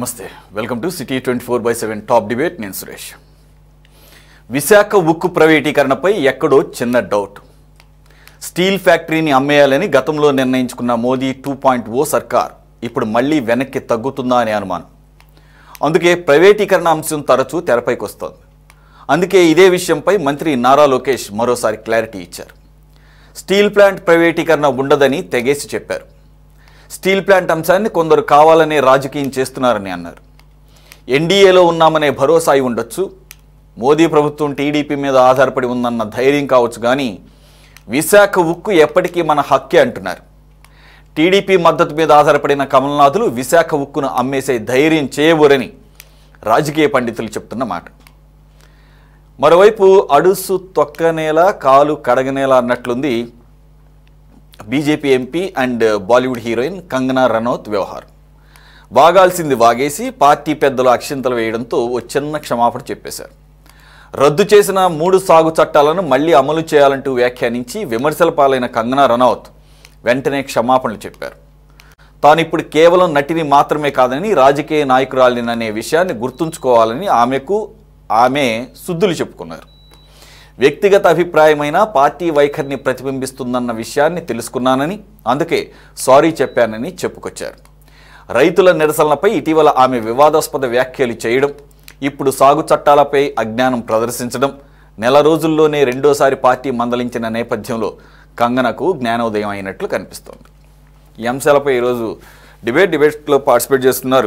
నమస్తే welcome to city twenty four by seven top debate నేను సురేష్ విశాఖ ఉక్కు ప్రైవేటీకరణపై ఎక్కడో చిన్న డౌట్ స్టీల్ ఫ్యాక్టరీని అమ్మేయాలని గతంలో నిర్ణయించుకున్న మోదీ టూ పాయింట్ ఓ సర్కార్ ఇప్పుడు మళ్ళీ వెనక్కి తగ్గుతుందా అనే అనుమానం అందుకే ప్రైవేటీకరణ అంశం తరచూ తెరపైకి వస్తోంది అందుకే ఇదే విషయంపై మంత్రి నారా లోకేష్ మరోసారి క్లారిటీ ఇచ్చారు స్టీల్ ప్లాంట్ ప్రైవేటీకరణ ఉండదని తెగేసి చెప్పారు స్టీల్ ప్లాంట్ అంశాన్ని కొందరు కావాలనే రాజకీయం చేస్తున్నారని అన్నారు ఎన్డీఏలో ఉన్నామనే భరోసా అయి ఉండొచ్చు మోదీ ప్రభుత్వం టీడీపీ మీద ఆధారపడి ఉందన్న ధైర్యం కావచ్చు కానీ విశాఖ ఉక్కు ఎప్పటికీ మన హక్కే అంటున్నారు టీడీపీ మద్దతు మీద ఆధారపడిన కమల్నాథులు విశాఖ ఉక్కును అమ్మేసే ధైర్యం చేయబోరని రాజకీయ పండితులు చెప్తున్న మాట మరోవైపు అడుసు తొక్కనేలా కాలు కడగనేలా అన్నట్లుంది BJP MP and Bollywood heroine Kangana Ranaut వ్యవహారం వాగాల్సింది వాగేసి పార్టీ పెద్దలు అక్షింతలు వేయడంతో ఓ చిన్న క్షమాపణ చెప్పేశారు రద్దు చేసిన మూడు సాగు చట్టాలను మళ్ళీ అమలు చేయాలంటూ వ్యాఖ్యానించి విమర్శల పాలైన కంగనా రనౌత్ వెంటనే క్షమాపణలు చెప్పారు తాను ఇప్పుడు కేవలం నటిని మాత్రమే కాదని రాజకీయ నాయకురాలిననే విషయాన్ని గుర్తుంచుకోవాలని ఆమెకు ఆమె శుద్ధులు చెప్పుకున్నారు వ్యక్తిగత అభిప్రాయమైన పార్టీ వైఖరిని ప్రతిబింబిస్తుందన్న విషయాన్ని తెలుసుకున్నానని అందుకే సారీ చెప్పానని చెప్పుకొచ్చారు రైతుల నిరసనలపై ఇటీవల ఆమె వివాదాస్పద వ్యాఖ్యలు చేయడం ఇప్పుడు సాగు చట్టాలపై అజ్ఞానం ప్రదర్శించడం నెల రోజుల్లోనే రెండోసారి పార్టీ మందలించిన నేపథ్యంలో కంగనకు జ్ఞానోదయం అయినట్లు కనిపిస్తోంది ఈ అంశాలపై ఈరోజు డిబేట్ డిబేట్లో పార్టిసిపేట్ చేస్తున్నారు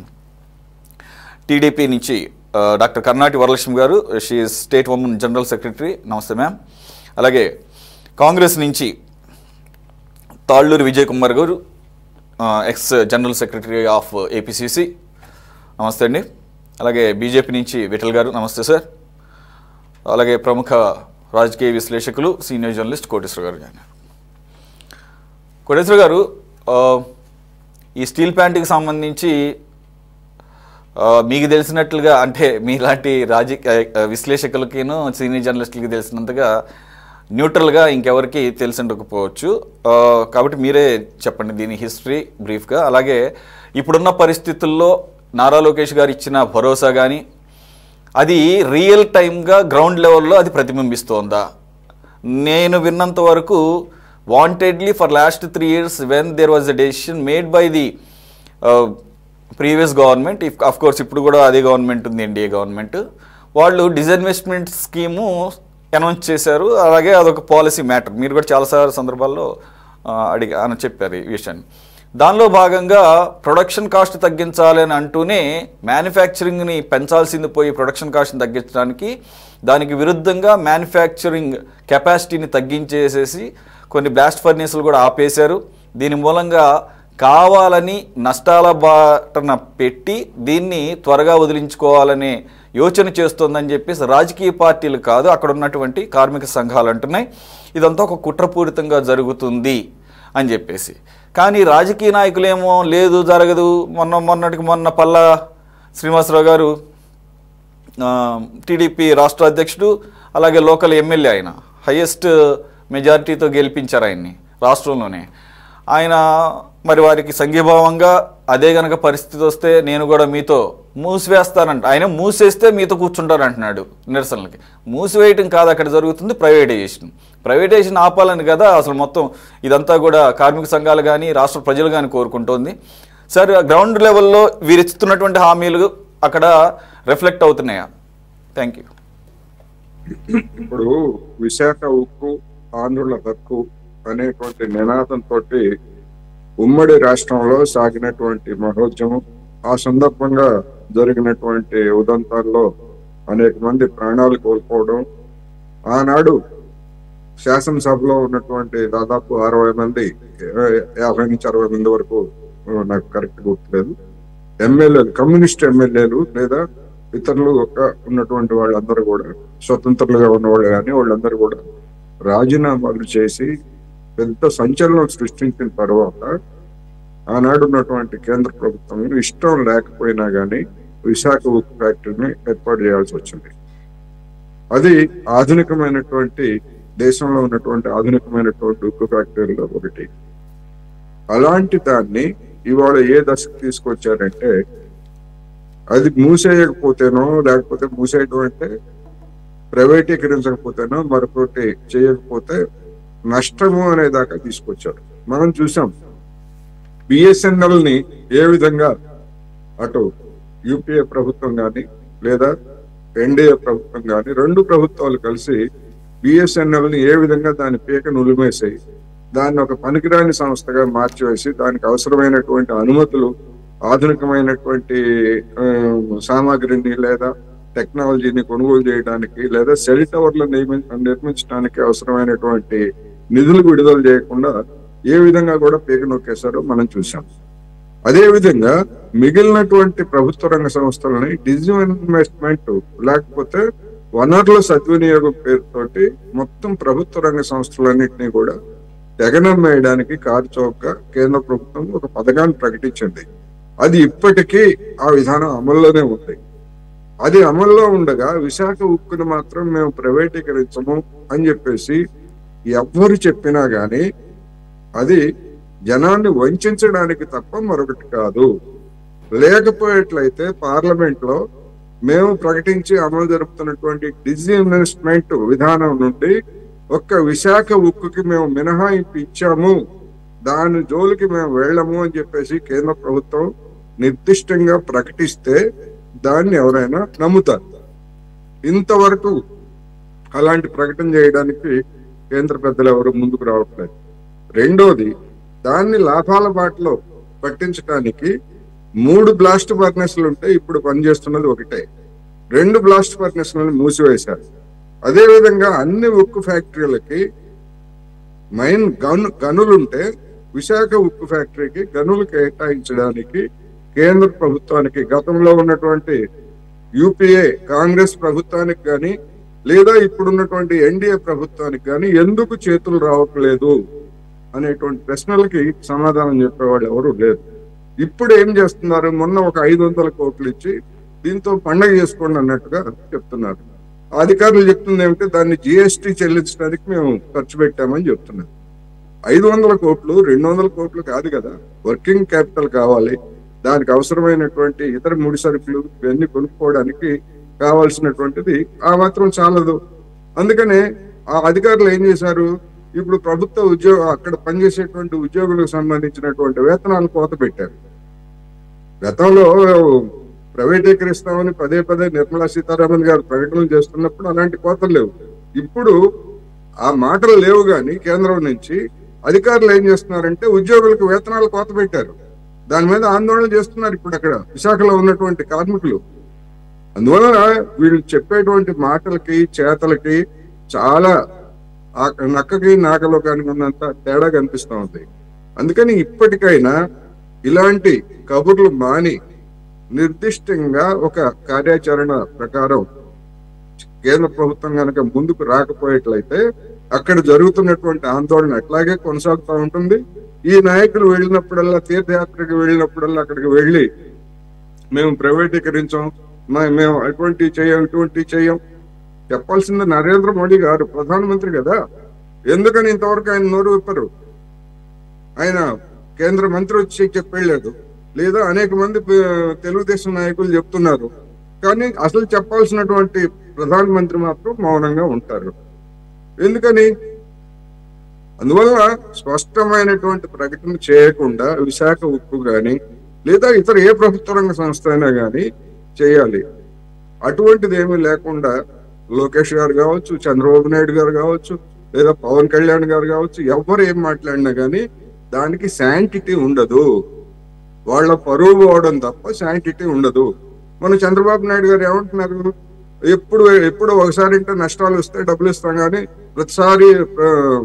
టీడీపీ నుంచి ఆ, doctor Karnati Varalakshmi garu she state women general secretary నమస్తే మ్యామ్ అలాగే కాంగ్రెస్ నుంచి తాళ్ళూరి విజయ్ కుమార్ గారు ఆ, ex general secretary of APCC నమస్తే అండి అలాగే బీజేపీ నుంచి విఠల్ గారు నమస్తే సార్ అలాగే ప్రముఖ రాజకీయ విశ్లేషకులు సీనియర్ జర్నలిస్ట్ కోటేశ్వర గారు జాయిన్ అయ్యారు. కోటేశ్వర గారు ఆ, ఈ స్టీల్ ప్లాంట్కి సంబంధించి ఆ, మీకు తెలిసినట్లుగా అంటే మీలాంటి రాజకీయ విశ్లేషకులకిను సీనియర్ జర్నలిస్టులకి తెలిసినంతగా న్యూట్రల్గా ఇంకెవరికి తెలిసి ఉండకపోవచ్చు ఆ, కాబట్టి మీరే చెప్పండి దీని హిస్టరీ బ్రీఫ్గా అలాగే ఇప్పుడున్న పరిస్థితుల్లో నారా లోకేష్ గారు ఇచ్చిన భరోసా కానీ అది రియల్ టైమ్గా గ్రౌండ్ లెవెల్లో అది ప్రతిబింబిస్తోందా నేను విన్నంత వరకు wantedly for last three years when there was a decision made by the previous government if of course ఇప్పుడు కూడా అదే గవర్నమెంట్ ఉంది ఎన్డీఏ గవర్నమెంట్ వాళ్ళు డిజన్వెస్ట్మెంట్ స్కీము అనౌన్స్ చేశారు అలాగే అదొక పాలసీ మ్యాటర్ మీరు కూడా చాలాసార్లు సందర్భాల్లో ఆ, అడిగి అని చెప్పారు ఈ విషయాన్ని దానిలో భాగంగా ప్రొడక్షన్ కాస్ట్ తగ్గించాలి అని అంటూనే మ్యానుఫ్యాక్చరింగ్ని పెంచాల్సింది పోయి ప్రొడక్షన్ కాస్ట్ని తగ్గించడానికి దానికి విరుద్ధంగా మ్యానుఫ్యాక్చరింగ్ కెపాసిటీని తగ్గించేసేసి కొన్ని బ్లాస్ట్ ఫర్నేసులు కూడా ఆపేశారు దీని మూలంగా కావాలని నష్టాల బాటన పెట్టి దీన్ని త్వరగా వదిలించుకోవాలనే యోచన చేస్తోందని చెప్పేసి రాజకీయ పార్టీలు కాదు అక్కడ ఉన్నటువంటి కార్మిక సంఘాలు అంటున్నాయి ఇదంతా ఒక కుట్రపూరితంగా జరుగుతుంది అని చెప్పేసి కానీ రాజకీయ నాయకులేమో లేదు జరగదు మొన్న మొన్నటికి మొన్న పల్లా శ్రీనివాసరావు గారు ఆ, టీడీపీ రాష్ట్ర అధ్యక్షుడు అలాగే లోకల్ ఎమ్మెల్యే ఆయన హయ్యెస్ట్ మెజారిటీతో గెలిపించారు ఆయన్ని రాష్ట్రంలోనే ఆయన మరి వారికి సంఘీభావంగా అదే గనక పరిస్థితి వస్తే నేను కూడా మీతో మూసివేస్తానంట ఆయన మూసేస్తే మీతో కూర్చుంటారు అంటున్నాడు నిరసనలకి మూసివేయటం కాదు అక్కడ జరుగుతుంది ప్రైవేటైజేషన్ ప్రైవేటైజేషన్ ఆపాలని కదా అసలు మొత్తం ఇదంతా కూడా కార్మిక సంఘాలు కానీ రాష్ట్ర ప్రజలు కానీ కోరుకుంటోంది సార్ గ్రౌండ్ లెవెల్లో వీరు ఇస్తున్నటువంటి హామీలు అక్కడ రిఫ్లెక్ట్ అవుతున్నాయా థ్యాంక్ యూ ఇప్పుడు విశాఖ ఉక్కు ఆంధ్రుల హక్కు అనేటువంటి నినాదంతో ఉమ్మడి రాష్ట్రంలో సాగినటువంటి మహోద్యమం ఆ సందర్భంగా జరిగినటువంటి ఉదంతాల్లో అనేక మంది ప్రాణాలు కోల్పోవడం ఆనాడు శాసనసభలో ఉన్నటువంటి దాదాపు అరవై మంది ఇరవై- యాభై నుంచి అరవై మంది వరకు ఆ, నాకు కరెక్ట్ గుర్తులేదు ఎమ్మెల్యేలు కమ్యూనిస్ట్ ఎమ్మెల్యేలు లేదా ఇతరులు ఒక ఉన్నటువంటి వాళ్ళందరూ కూడా స్వతంత్రులుగా ఉన్నవాళ్ళు కానీ వాళ్ళందరూ కూడా రాజీనామాలు చేసి పెద్ద సంచలనం సృష్టించిన తర్వాత ఆనాడు ఉన్నటువంటి కేంద్ర ప్రభుత్వం ఇష్టం లేకపోయినా కానీ విశాఖ ఉక్కు ఫ్యాక్టరీని ఏర్పాటు చేయాల్సి వచ్చింది అది ఆధునికమైనటువంటి దేశంలో ఉన్నటువంటి ఆధునికమైనటువంటి ఉక్కు ఫ్యాక్టరీలో ఒకటి అలాంటి దాన్ని ఇవాళ ఏ దశకు తీసుకొచ్చారంటే అది మూసేయకపోతేనో లేకపోతే మూసేయడం అంటే ప్రైవేటీకరించకపోతేనో మరొకటి చేయకపోతే నష్టము అనే దాకా తీసుకొచ్చారు మనం చూసాం బిఎస్ఎన్ఎల్ ని ఏ విధంగా అటు యూపీఏ ప్రభుత్వం కానీ లేదా ఎన్డీఏ ప్రభుత్వం కానీ రెండు ప్రభుత్వాలు కలిసి బిఎస్ఎన్ఎల్ ని ఏ విధంగా దాని పీక నులిమేసాయి దాన్ని ఒక పనికిరాని సంస్థగా మార్చివేసి దానికి అవసరమైనటువంటి అనుమతులు ఆధునికమైనటువంటి ఆ, సామాగ్రిని లేదా టెక్నాలజీని కొనుగోలు చేయడానికి లేదా సెల్ టవర్లు నిర్మి- నిర్మించడానికి అవసరమైనటువంటి నిధులు విడుదల చేయకుండా ఏ విధంగా కూడా పీక నొక్కేశారో మనం చూసాం అదే విధంగా మిగిలినటువంటి ప్రభుత్వ రంగ సంస్థలని డిజిటల్ ఇన్వెస్ట్మెంట్ లేకపోతే వనరుల సద్వినియోగం పేరుతోటి మొత్తం ప్రభుత్వ రంగ సంస్థలన్నింటినీ కూడా తెగనమ్మేయడానికి కారు చౌక కేంద్ర ప్రభుత్వం ఒక పథకాన్ని ప్రకటించింది అది ఇప్పటికీ ఆ విధానం అమల్లోనే ఉంది అది అమల్లో ఉండగా విశాఖ ఉక్కును మాత్రం మేము ప్రైవేటీకరించము అని చెప్పేసి ఎవ్వరు చెప్పినా గాని అది జనాన్ని వంచడానికి తప్ప మరొకటి కాదు లేకపోయేట్లయితే పార్లమెంట్ లో మేము ప్రకటించి అమలు జరుపుతున్నటువంటి డిజిన్వెస్ట్మెంట్ విధానం నుండి ఒక్క విశాఖ ఉక్కుకి మేము మినహాయింపు ఇచ్చాము దాని జోలికి మేము వెళ్ళము అని చెప్పేసి కేంద్ర ప్రభుత్వం నిర్దిష్టంగా ప్రకటిస్తే దాన్ని ఎవరైనా నమ్ముతారు ఇంతవరకు అలాంటి ప్రకటన చేయడానికి కేంద్ర పెద్దలు ఎవరు ముందుకు రావట్లేదు రెండోది దాన్ని లాభాల బాటలో పట్టించడానికి మూడు బ్లాస్ట్ ఫర్నెస్లు ఉంటే ఇప్పుడు పనిచేస్తున్నది ఒకటే రెండు బ్లాస్ట్ ఫర్నెస్లను మూసివేశారు అదే విధంగా అన్ని ఉక్కు ఫ్యాక్టరీలకి మైన్ గను గనులుంటే విశాఖ ఉక్కు ఫ్యాక్టరీకి గనులు కేటాయించడానికి కేంద్ర ప్రభుత్వానికి గతంలో ఉన్నటువంటి యూపీఏ కాంగ్రెస్ ప్రభుత్వానికి కానీ లేదా ఇప్పుడున్నటువంటి ఎన్డీఏ ప్రభుత్వానికి కానీ ఎందుకు చేతులు రావట్లేదు అనేటువంటి ప్రశ్నలకి సమాధానం చెప్పేవాళ్ళు ఎవరు లేరు ఇప్పుడు ఏం చేస్తున్నారు మొన్న ఒక ఐదు వందల కోట్లు ఇచ్చి దీంతో పండగ చేసుకోండి అన్నట్టుగా చెప్తున్నారు అధికారులు చెప్తుంది ఏమిటి దాన్ని జిఎస్టీ చెల్లించడానికి మేము ఖర్చు పెట్టామని చెప్తున్నారు ఐదు వందల కోట్లు రెండు వందల కోట్లు కాదు కదా వర్కింగ్ క్యాపిటల్ కావాలి దానికి అవసరమైనటువంటి ఇతర ముడి సరుకులు ఇవన్నీ కొనుక్కోవడానికి కావాల్సినటువంటిది ఆ మాత్రం చాలదు అందుకనే ఆ అధికారులు ఏం చేశారు ఇప్పుడు ప్రభుత్వ ఉద్యోగ అక్కడ పనిచేసేటువంటి ఉద్యోగులకు సంబంధించినటువంటి వేతనాలు కోత పెట్టారు గతంలో ప్రైవేటీకరిస్తామని పదే పదే నిర్మలా సీతారామన్ గారు ప్రకటనలు చేస్తున్నప్పుడు అలాంటి కోతలు లేవు ఇప్పుడు ఆ మాటలు లేవు గాని కేంద్రం నుంచి అధికారులు ఏం చేస్తున్నారంటే ఉద్యోగులకు వేతనాలు కోత పెట్టారు దాని మీద ఆందోళన చేస్తున్నారు ఇప్పుడు అక్కడ విశాఖలో ఉన్నటువంటి కార్మికులు అందువలన వీళ్ళు చెప్పేటువంటి మాటలకి చేతలకి చాలా ఆ నక్కకి నాకలో కనుకున్నంత తేడా కనిపిస్తా ఉంది అందుకని ఇప్పటికైనా ఇలాంటి కబుర్లు మాని నిర్దిష్టంగా ఒక కార్యాచరణ ప్రకారం కేంద్ర ప్రభుత్వం కనుక ముందుకు రాకపోయేట్లయితే అక్కడ జరుగుతున్నటువంటి ఆందోళన అట్లాగే కొనసాగుతూ ఉంటుంది ఈ నాయకులు వెళ్ళినప్పుడల్లా తీర్థయాత్రకు వెళ్ళినప్పుడల్లా అక్కడికి వెళ్ళి మేము ప్రైవేటీకరించాం మ- మేము అటువంటి చేయం ఇటువంటి చేయం చెప్పాల్సింది నరేంద్ర మోడీ గారు ప్రధానమంత్రి కదా ఎందుకని ఇంతవరకు ఆయన నోరు విప్పరు ఆయన కేంద్ర మంత్రి వచ్చి చెప్పేయలేదు లేదా అనేక మంది ప- తెలుగుదేశం నాయకులు చెప్తున్నారు కానీ అసలు చెప్పాల్సినటువంటి ప్రధానమంత్రి మాత్రం మౌనంగా ఉంటారు ఎందుకని అందువల్ల స్పష్టమైనటువంటి ప్రకటన చేయకుండా విశాఖ ఉక్కు గాని లేదా ఇతర ఏ ప్రభుత్వ రంగ సంస్థ అయినా గాని చేయాలి అటువంటిది ఏమీ లేకుండా లోకేష్ గారు కావచ్చు చంద్రబాబు నాయుడు గారు కావచ్చు లేదా పవన్ కళ్యాణ్ గారు కావచ్చు ఎవరు ఏం మాట్లాడినా గానీ దానికి శాంటిటీ ఉండదు వాళ్ళ పరువు పోవడం తప్ప శాంటిటీ ఉండదు మన చంద్రబాబు నాయుడు గారు ఏమంటున్నారు ఎప్పుడు ఎప్పుడు ఒకసారి అంటే నష్టాలు వస్తే డబ్బులు ఇస్తాం కానీ ప్రతిసారి ఆ,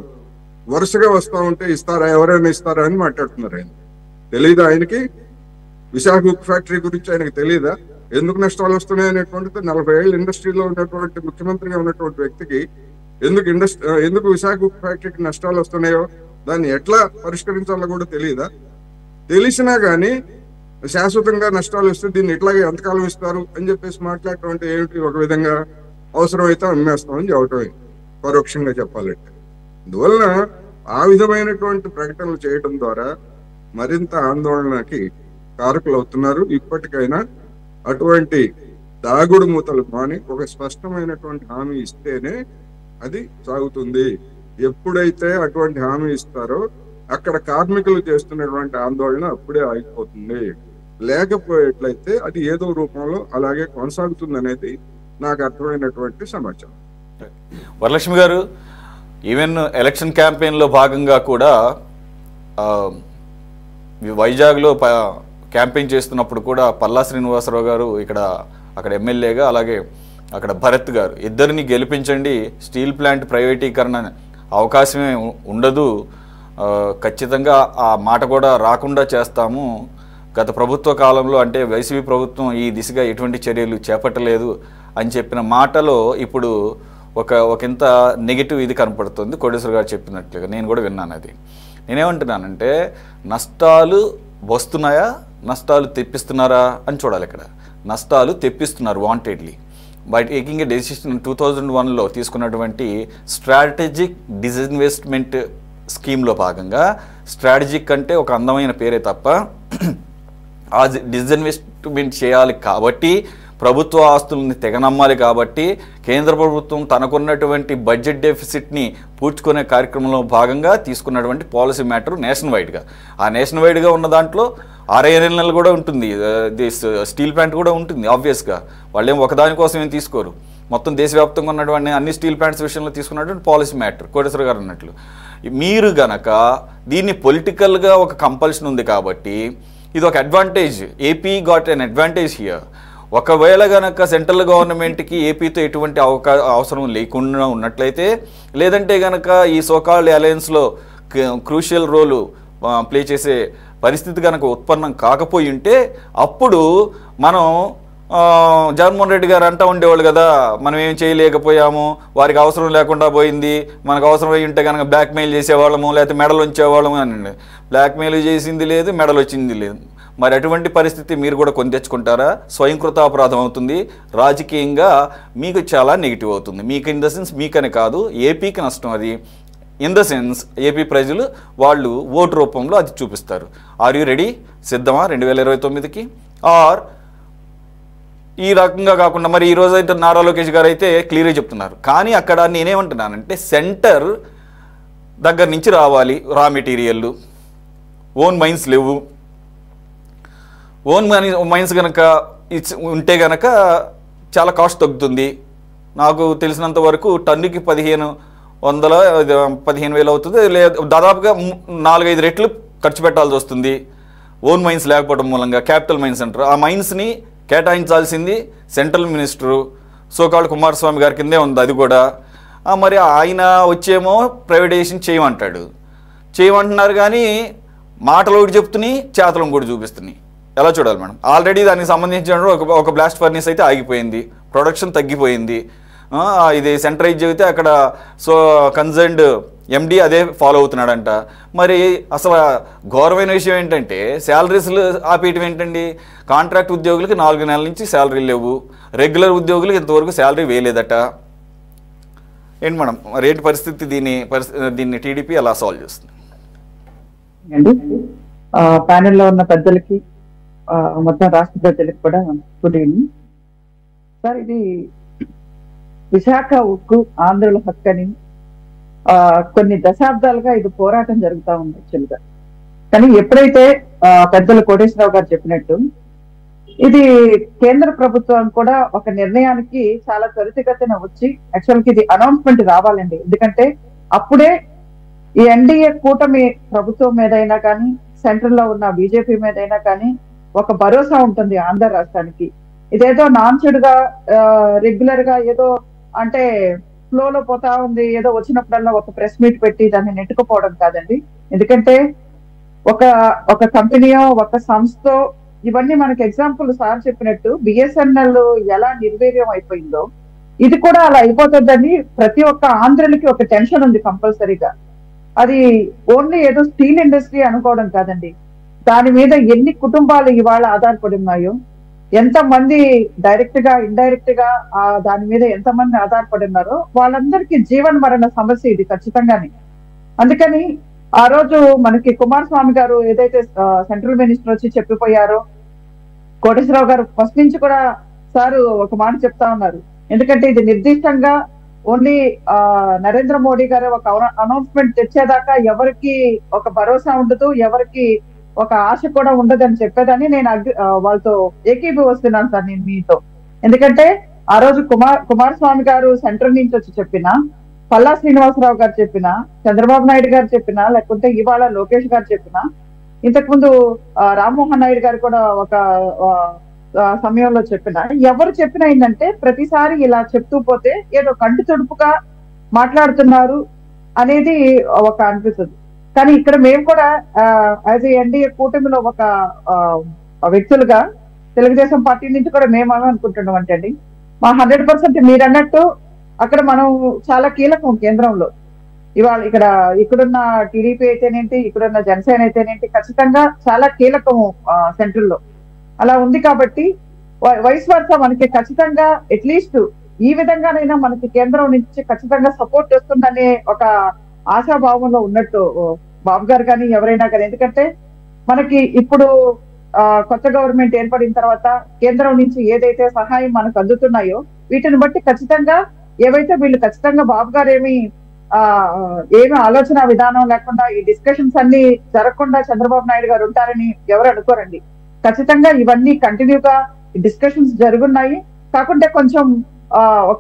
వరుసగా వస్తా ఉంటే ఇస్తారా ఎవరైనా ఇస్తారా అని మాట్లాడుతున్నారు ఆయన తెలియదా ఆయనకి విశాఖ ఉక్కు ఫ్యాక్టరీ గురించి ఆయనకి తెలియదా ఎందుకు నష్టాలు వస్తున్నాయి అనేటువంటిది నలభై ఏళ్ళు ఇండస్ట్రీలో ఉన్నటువంటి ముఖ్యమంత్రిగా ఉన్నటువంటి వ్యక్తికి ఎందుకు ఇండస్ట్రీ ఎందుకు విశాఖ ఉక్కు ఫ్యాక్టరీకి నష్టాలు వస్తున్నాయో దాన్ని ఎట్లా పరిష్కరించాలో కూడా తెలియదా తెలిసినా గానీ శాశ్వతంగా నష్టాలు వస్తే దీన్ని ఇట్లాగే ఎంతకాలం ఇస్తారు అని చెప్పేసి మాట్లాడటం అంటే ఏమిటి ఒక విధంగా అవసరమైతే అమ్మేస్తామని చెప్పటమే పరోక్షంగా చెప్పాలంటే అందువలన ఆ విధమైనటువంటి ప్రకటనలు చేయడం ద్వారా మరింత ఆందోళనకి కారకులు అవుతున్నారు ఇప్పటికైనా అటువంటి దాగుడు మూతలు మాని ఒక స్పష్టమైనటువంటి హామీ ఇస్తేనే అది సాగుతుంది ఎప్పుడైతే అటువంటి హామీ ఇస్తారో అక్కడ కార్మికులు చేస్తున్నటువంటి ఆందోళన అప్పుడే ఆగిపోతుంది లేకపోయేట్లయితే అది ఏదో రూపంలో అలాగే కొనసాగుతుంది అనేది నాకు అర్థమైనటువంటి సమాచారం వరలక్ష్మి గారు ఈవెన్ ఎలక్షన్ క్యాంపెయిన్లో భాగంగా కూడా ఆ, వైజాగ్లో ప క్యాంపెయిన్ చేస్తున్నప్పుడు కూడా పల్లా శ్రీనివాసరావు గారు ఇక్కడ అక్కడ ఎమ్మెల్యేగా అలాగే అక్కడ భరత్ గారు ఇద్దరిని గెలిపించండి స్టీల్ ప్లాంట్ ప్రైవేటీకరణ అవకాశమే ఉ- ఉండదు ఆ, ఖచ్చితంగా ఆ మాట కూడా రాకుండా చేస్తాము గత ప్రభుత్వ కాలంలో అంటే వైసీపీ ప్రభుత్వం ఈ దిశగా ఎటువంటి చర్యలు చేపట్టలేదు అని చెప్పిన మాటలో ఇప్పుడు ఒక ఒకంత నెగిటివ్ ఇది కనపడుతుంది కోటేశ్వర గారు చెప్పినట్లుగా నేను కూడా విన్నాను అది నేనేమంటున్నానంటే నష్టాలు వస్తున్నాయా నష్టాలు తెప్పిస్తున్నారా అని చూడాలి ఇక్కడ నష్టాలు తెప్పిస్తున్నారు wantedly by taking a decision two thousand వన్లో తీసుకున్నటువంటి స్ట్రాటజిక్ డిజిన్వెస్ట్మెంట్ స్కీమ్లో భాగంగా స్ట్రాటజిక్ అంటే ఒక అందమైన పేరే తప్ప ఆ డిజిన్వెస్ట్మెంట్ చేయాలి కాబట్టి ప్రభుత్వ ఆస్తుల్ని తెగనమ్మాలి కాబట్టి కేంద్ర ప్రభుత్వం తనకున్నటువంటి బడ్జెట్ డెఫిసిట్ని పూడ్చుకునే కార్యక్రమంలో భాగంగా తీసుకున్నటువంటి పాలసీ మ్యాటర్ నేషన్ వైడ్గా ఆ నేషన్ వైడ్గా ఉన్న దాంట్లో ఆర్ఐఎన్ఎల్ కూడా ఉంటుంది దిస్ స్టీల్ ప్లాంట్ కూడా ఉంటుంది ఆబ్వియస్గా వాళ్ళేం ఒకదాని కోసం ఏం తీసుకోరు మొత్తం దేశవ్యాప్తంగా ఉన్నటువంటి అన్ని స్టీల్ ప్లాంట్స్ విషయంలో తీసుకున్నటువంటి పాలసీ మ్యాటర్ కోటేశ్వర గారు అన్నట్లు మీరు గనక దీన్ని పొలిటికల్గా ఒక కంపల్షన్ ఉంది కాబట్టి ఇది ఒక advantage AP got an advantage here ఒకవేళ గనక సెంట్రల్ గవర్నమెంట్కి ఏపీతో ఎటువంటి అవకా అవసరం లేకుండా ఉన్నట్లయితే లేదంటే గనక ఈ సోకాల్డ్ అలయన్స్లో క్రూషియల్ రోలు ప్లే చేసే పరిస్థితి కనుక ఉత్పన్నం కాకపోయి ఉంటే అప్పుడు మనం ఆ, జగన్మోహన్ రెడ్డి గారు అంటూ ఉండేవాళ్ళు కదా మనం ఏం చేయలేకపోయాము వారికి అవసరం లేకుండా పోయింది మనకు అవసరం అయి ఉంటే కనుక బ్లాక్మెయిల్ చేసేవాళ్ళము లేకపోతే మెడలు ఉంచేవాళ్ళము అని బ్లాక్మెయిల్ చేసింది లేదు మెడలు వచ్చింది లేదు మరి అటువంటి పరిస్థితి మీరు కూడా కొని తెచ్చుకుంటారా స్వయంకృత అపరాధం అవుతుంది రాజకీయంగా మీకు చాలా నెగిటివ్ అవుతుంది మీకు ఇన్ ద సెన్స్ మీకని కాదు ఏపీకి నష్టం అది ఇన్ ద సెన్స్ ఏపీ ప్రజలు వాళ్ళు ఓటు రూపంలో అది చూపిస్తారు ఆర్ యూ రెడీ సిద్ధమా రెండు వేల ఇరవై తొమ్మిదికి ఆర్ ఈ రకంగా కాకుండా మరి ఈ రోజు అయితే నారా లోకేష్ గారు అయితే క్లియర్గా చెప్తున్నారు కానీ అక్కడ నేనేమంటున్నానంటే సెంటర్ దగ్గర నుంచి రావాలి రా మెటీరియల్ ఓన్ మైన్స్ లేవు ఓన్ మనీ మైన్స్ కనుక ఇచ్ ఉంటే కనుక చాలా కాస్ట్ తగ్గుతుంది నాకు తెలిసినంత వరకు టన్నుకి పదిహేను వందల ఇది, పదిహేను వేలు అవుతుంది లేదా దాదాపుగా ము- నాలుగైదు రెట్లు ఖర్చు పెట్టాల్సి వస్తుంది ఓన్ మైన్స్ లేకపోవడం మూలంగా క్యాపిటల్ మైన్స్ అంటారు ఆ మైన్స్ని కేటాయించాల్సింది central minister so called Kumaraswamy garu కిందే ఉంది అది కూడా ఆ, మరి ఆయన వచ్చేమో ప్రైవేటైజేషన్ చేయమంటాడు చేయమంటున్నారు కానీ మాటలు ఒకటి చెప్తున్నాయి చేతలు కూడా చూపిస్తున్నాయి ఎలా చూడాలి మేడం ఆల్రెడీ దానికి సంబంధించిన ఒక ఒక బ్లాస్ట్ ఫర్నేస్ అయితే ఆగిపోయింది ప్రొడక్షన్ తగ్గిపోయింది ఆ, ఇది సెంట్రైజ్ అయితే అక్కడ సో కన్సర్న్డ్ ఎండి అదే ఫాలో అవుతున్నాడంట మరి అసలు ఘోరమైన విషయం ఏంటంటే శాలరీస్లు ఆపేయటం ఏంటండి కాంట్రాక్ట్ ఉద్యోగులకి నాలుగు నెలల నుంచి శాలరీ లేవు రెగ్యులర్ ఉద్యోగులకి ఇంతవరకు శాలరీ వేయలేదట ఏంటి మేడం మరి ఏంటి పరిస్థితి దీన్ని పరిస్థితి దీన్ని టీడీపీ ఎలా సాల్వ్ చేస్తుంది అండి ఆ, ప్యానెల్లో ఉన్న పెద్దలకి ఆ, మొత్తం రాష్ట్ర ప్రజలకు కూడా గుడ్ ఈవినింగ్ సార్ ఇది విశాఖ ఉక్కు ఆంధ్రుల హక్కు అని ఆ, కొన్ని దశాబ్దాలుగా ఇది పోరాటం జరుగుతా ఉంది యాక్చువల్గా కానీ ఎప్పుడైతే ఆ, పెద్దలు కోటేశ్వరరావు గారు చెప్పినట్టు ఇది కేంద్ర ప్రభుత్వం కూడా ఒక నిర్ణయానికి చాలా త్వరితగతిన వచ్చి యాక్చువల్గా ఇది అనౌన్స్మెంట్ రావాలండి ఎందుకంటే అప్పుడే ఈ ఎన్డీఏ కూటమి ప్రభుత్వం మీదైనా కానీ సెంట్రల్ లో ఉన్న బీజేపీ మీదైనా కానీ ఒక భరోసా ఉంటుంది ఆంధ్ర రాష్ట్రానికి ఇదేదో నాన్సుడ్ గా రెగ్యులర్ గా ఏదో అంటే ఫ్లో లో పోతా ఉంది ఏదో వచ్చినప్పుడల్లా ఒక ప్రెస్ మీట్ పెట్టి దాన్ని నెట్టుకుపోవడం కాదండి ఎందుకంటే ఒక ఒక కంపెనీయో ఒక సంస్థ ఇవన్నీ మనకి ఎగ్జాంపుల్ సార్ చెప్పినట్టు బిఎస్ఎన్ఎల్ ఎలా నిర్వీర్యం అయిపోయిందో ఇది కూడా అలా అయిపోతుందని ప్రతి ఒక్క ఆంధ్రులకి ఒక టెన్షన్ ఉంది కంపల్సరీగా అది ఓన్లీ ఏదో స్టీల్ ఇండస్ట్రీ అనుకోవడం కాదండి దాని మీద ఎన్ని కుటుంబాలు ఇవాళ ఆధారపడి ఉన్నాయో ఎంత మంది డైరెక్ట్ గా ఇండైరెక్ట్ గా ఆ దాని మీద ఎంత మంది ఆధారపడి ఉన్నారో వాళ్ళందరికీ జీవన మరణ సమస్య ఇది ఖచ్చితంగానే అందుకని ఆ రోజు మనకి కుమారస్వామి గారు ఏదైతే సెంట్రల్ మినిస్టర్ వచ్చి చెప్పిపోయారో కోటేశ్వరరావు గారు ఫస్ట్ నుంచి కూడా సార్ ఒక మాట చెప్తా ఉన్నారు ఎందుకంటే ఇది నిర్దిష్టంగా ఓన్లీ ఆ, నరేంద్ర మోడీ గారు ఒక అనౌన్స్మెంట్ తెచ్చేదాకా ఎవరికి ఒక భరోసా ఉండదు ఎవరికి ఒక ఆశ కూడా ఉండదని చెప్పేదని నేను అగ్రి- ఆ, వాళ్ళతో ఏకీభవిస్తున్నాను సార్ నేను మీతో ఎందుకంటే ఆ రోజు కుమార్ కుమారస్వామి గారు సెంట్రల్ నుంచి వచ్చి చెప్పిన పల్లా శ్రీనివాసరావు గారు చెప్పిన చంద్రబాబు నాయుడు గారు చెప్పిన లేకుంటే ఇవాళ లోకేష్ గారు చెప్పిన ఇంతకుముందు ఆ, రామ్మోహన్ నాయుడు గారు కూడా ఒక ఆ, ఆ, సమయంలో చెప్పిన ఎవరు చెప్పినా ఏంటంటే ప్రతిసారి ఇలా చెప్తూ పోతే ఏదో కంటి తుడుపుగా మాట్లాడుతున్నారు అనేది ఒక అనిపిస్తుంది కానీ ఇక్కడ మేము కూడా యాజ్ ఎన్డీఏ కూటమిలో ఒక ఆ, వ్యక్తులుగా తెలుగుదేశం పార్టీ నుంచి కూడా మేము అలా అనుకుంటున్నాం అంటే అండి మా హండ్రెడ్ పర్సెంట్ మీరు అన్నట్టు అక్కడ మనం చాలా కీలకం కేంద్రంలో ఇవాళ ఇక్కడ ఇక్కడున్న టీడీపీ అయితేనేంటి ఇక్కడున్న జనసేన అయితేనేంటి ఖచ్చితంగా చాలా కీలకం సెంట్రల్ లో అలా ఉంది కాబట్టి వ- వయసు వరుస మనకి ఖచ్చితంగా అట్లీస్ట్ ఈ విధంగానైనా మనకి కేంద్రం నుంచి ఖచ్చితంగా సపోర్ట్ వస్తుందనే ఒక ఆశాభావంలో ఉన్నట్టు ఓ, బాబు గారు కానీ ఎవరైనా కానీ ఎందుకంటే మనకి ఇప్పుడు ఆ, కొత్త గవర్నమెంట్ ఏర్పడిన తర్వాత కేంద్రం నుంచి ఏదైతే సహాయం మనకు అందుతున్నాయో వీటిని బట్టి ఖచ్చితంగా ఏవైతే వీళ్ళు ఖచ్చితంగా బాబు గారు ఏమి ఆ ఏమి ఆలోచన విధానం లేకుండా ఈ డిస్కషన్స్ అన్ని జరగకుండా చంద్రబాబు నాయుడు గారు ఉంటారని ఎవరు అనుకోరండి ఖచ్చితంగా ఇవన్నీ కంటిన్యూగా డిస్కషన్స్ జరుగున్నాయి కాకుంటే కొంచెం ఆ, ఒక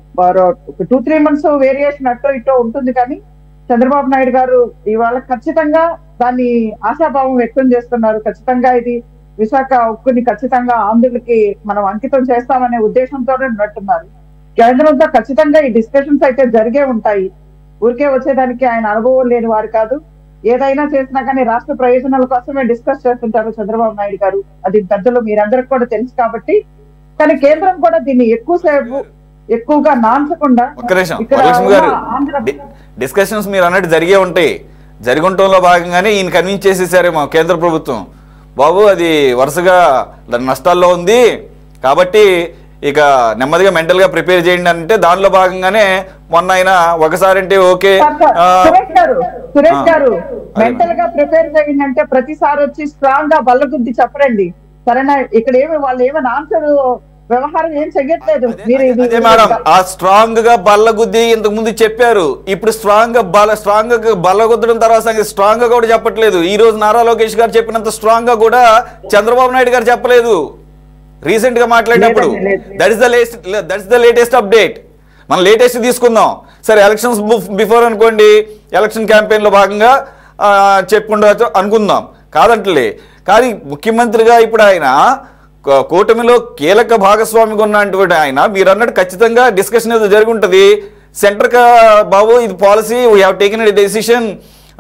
టూ త్రీ మంత్స్ వేరియేషన్ అటో ఇటో ఉంటుంది కానీ చంద్రబాబు నాయుడు గారు ఇవాళ ఖచ్చితంగా దాన్ని ఆశాభావం వ్యక్తం చేస్తున్నారు ఖచ్చితంగా ఇది విశాఖ ఉక్కుని ఖచ్చితంగా ఆంధ్రులకి మనం అంకితం చేస్తామనే ఉద్దేశంతో ఉన్నట్టున్నారు కేంద్రంతో ఖచ్చితంగా ఈ డిస్కషన్స్ అయితే జరిగే ఉంటాయి ఊరికే వచ్చేదానికి ఆయన అనుభవం లేని వారు కాదు ఏదైనా చేసినా కానీ రాష్ట్ర ప్రయోజనాల కోసమే డిస్కస్ చేస్తుంటారు చంద్రబాబు నాయుడు గారు అది పెద్దలు మీరందరికి కూడా తెలుసు కాబట్టి కానీ కేంద్రం కూడా దీన్ని ఎక్కువసేపు ఎక్కువగా నాంచకుండా ఒక్క నిమిషం ఇక్కడ వరలక్ష్మి గారు ఉన్న ఆంధ్ర డి- డిస్కషన్స్ మీరు అన్నట్టు జరిగే ఉంటాయి జరుగుంటంలో భాగంగానే ఈయన కన్విన్స్ చేసేసారేమో కేంద్ర ప్రభుత్వం బాబు అది వరుసగా దాని నష్టాల్లో ఉంది కాబట్టి ఇక నెమ్మదిగా మెంటల్ గా ప్రిపేర్ చేయండి అంటే దానిలో భాగంగానే మొన్న ఆయన ఒకసారి అంటే ఓకే సార్, సార్, ఆ, సురేష్ గారు సురేష్ ఆ. గారు అదే. మెంటల్ గా ప్రిపేర్ చేయండి అంటే ప్రతిసారి వచ్చి స్ట్రాంగ్ గా బల్లగుద్ది చెప్పరండి సరేనా ఇక్కడ ఏమి వాళ్ళు ఏమైనా ఆన్సర్ వ్యవహారం ఏం చెయ్యట్లేదు మీరు ఇది- అదే మేడం ఆ స్ట్రాంగ్ గా బల్లగుద్ది ఇంతకు ముందు చెప్పారు ఇప్పుడు స్ట్రాంగ్ గా బల స్ట్రాంగ్ గా బల్లగుద్దడం తర్వాత సంగతి స్ట్రాంగ్ గా కూడా చెప్పట్లేదు ఈ రోజు నారా లోకేష్ గారు చెప్పినంత స్ట్రాంగ్ గా కూడా చంద్రబాబు నాయుడు గారు చెప్పలేదు రీసెంట్ గా మాట్లాడినప్పుడు లేదండి, లేదు. That is the latest that is the latest update మనం లేటెస్ట్ తీసుకుందాం సరే ఎలక్షన్స్ బిఫోర్ అనుకోండి ఎలక్షన్ క్యాంపెయిన్ లో భాగంగా ఆ, చెప్పుకుండవచ్చు అనుకుందాం కాదంటలే కానీ ముఖ్యమంత్రిగా ఇప్పుడు ఆయన కో- కూటమిలో కీలక భాగస్వామిగా ఉన్నటువంటి ఆయన మీరు అన్నట్టు ఖచ్చితంగా డిస్కషన్ ఏదో జరిగి ఉంటుంది సెంటర్ కా బాబు ఇది policy we have taken a decision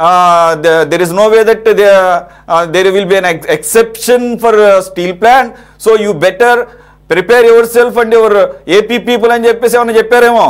there is no way that there will be an exception for steel plant so you better prepare yourself and your AP people అని చెప్పేసి ఏమైనా చెప్పారేమో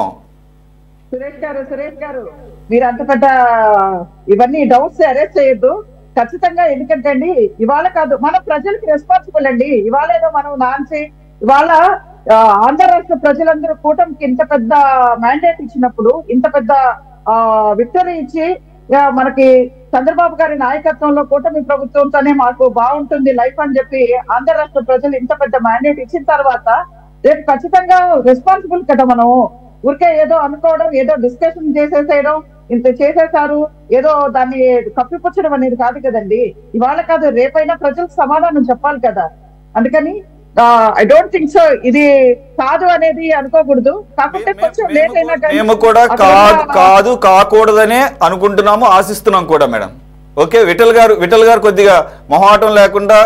సురేష్ గారు సురేష్ గారు మీరు అంత పెద్ద ఇవన్నీ డౌట్స్ అరెస్ట్ చేయొద్దు ఖచ్చితంగా ఎందుకంటే అండి ఇవాళ కాదు మన ప్రజలకి రెస్పాన్సిబుల్ అండి ఇవాళ ఏదో మనం నాన్సి ఇవాళ ఆ, ఆంధ్ర రాష్ట్ర ప్రజలందరూ కూటమికి ఇంత పెద్ద మ్యాండేట్ ఇచ్చినప్పుడు ఇంత పెద్ద విక్టరీ ఇచ్చి ఆ, మనకి చంద్రబాబు గారి నాయకత్వంలో కూటమి ప్రభుత్వంతోనే మాకు బాగుంటుంది లైఫ్ అని చెప్పి ఆంధ్ర రాష్ట్ర ప్రజలు ఇంత పెద్ద మ్యాండేట్ ఇచ్చిన తర్వాత రేపు ఖచ్చితంగా రెస్పాన్సిబుల్ కదా మనం ఊరికే ఏదో అనుకోవడం ఏదో డిస్కషన్ చేసేసేయడం ఇంత చేసేసారు ఏదో దాన్ని కప్పిపుచ్చడం అనేది కాదు కదండి ఇవాళ కాదు రేపైనా ప్రజలకు సమాధానం చెప్పాలి కదా అందుకని ఐ డోంట్ థింక్ సో ఇది కాదు అనేది అనుకోకూడదు కాకపోతే కొంచెం లేట్ అయినా కానీ మేము కూడా అక్కడ కాదు ఉన్న- కాదు కాకూడదనే అనుకుంటున్నాము ఆశిస్తున్నాం కూడా మేడం ఓకే విఠల్ గారు విఠల్ గారు కొద్దిగా మొహాటం లేకుండా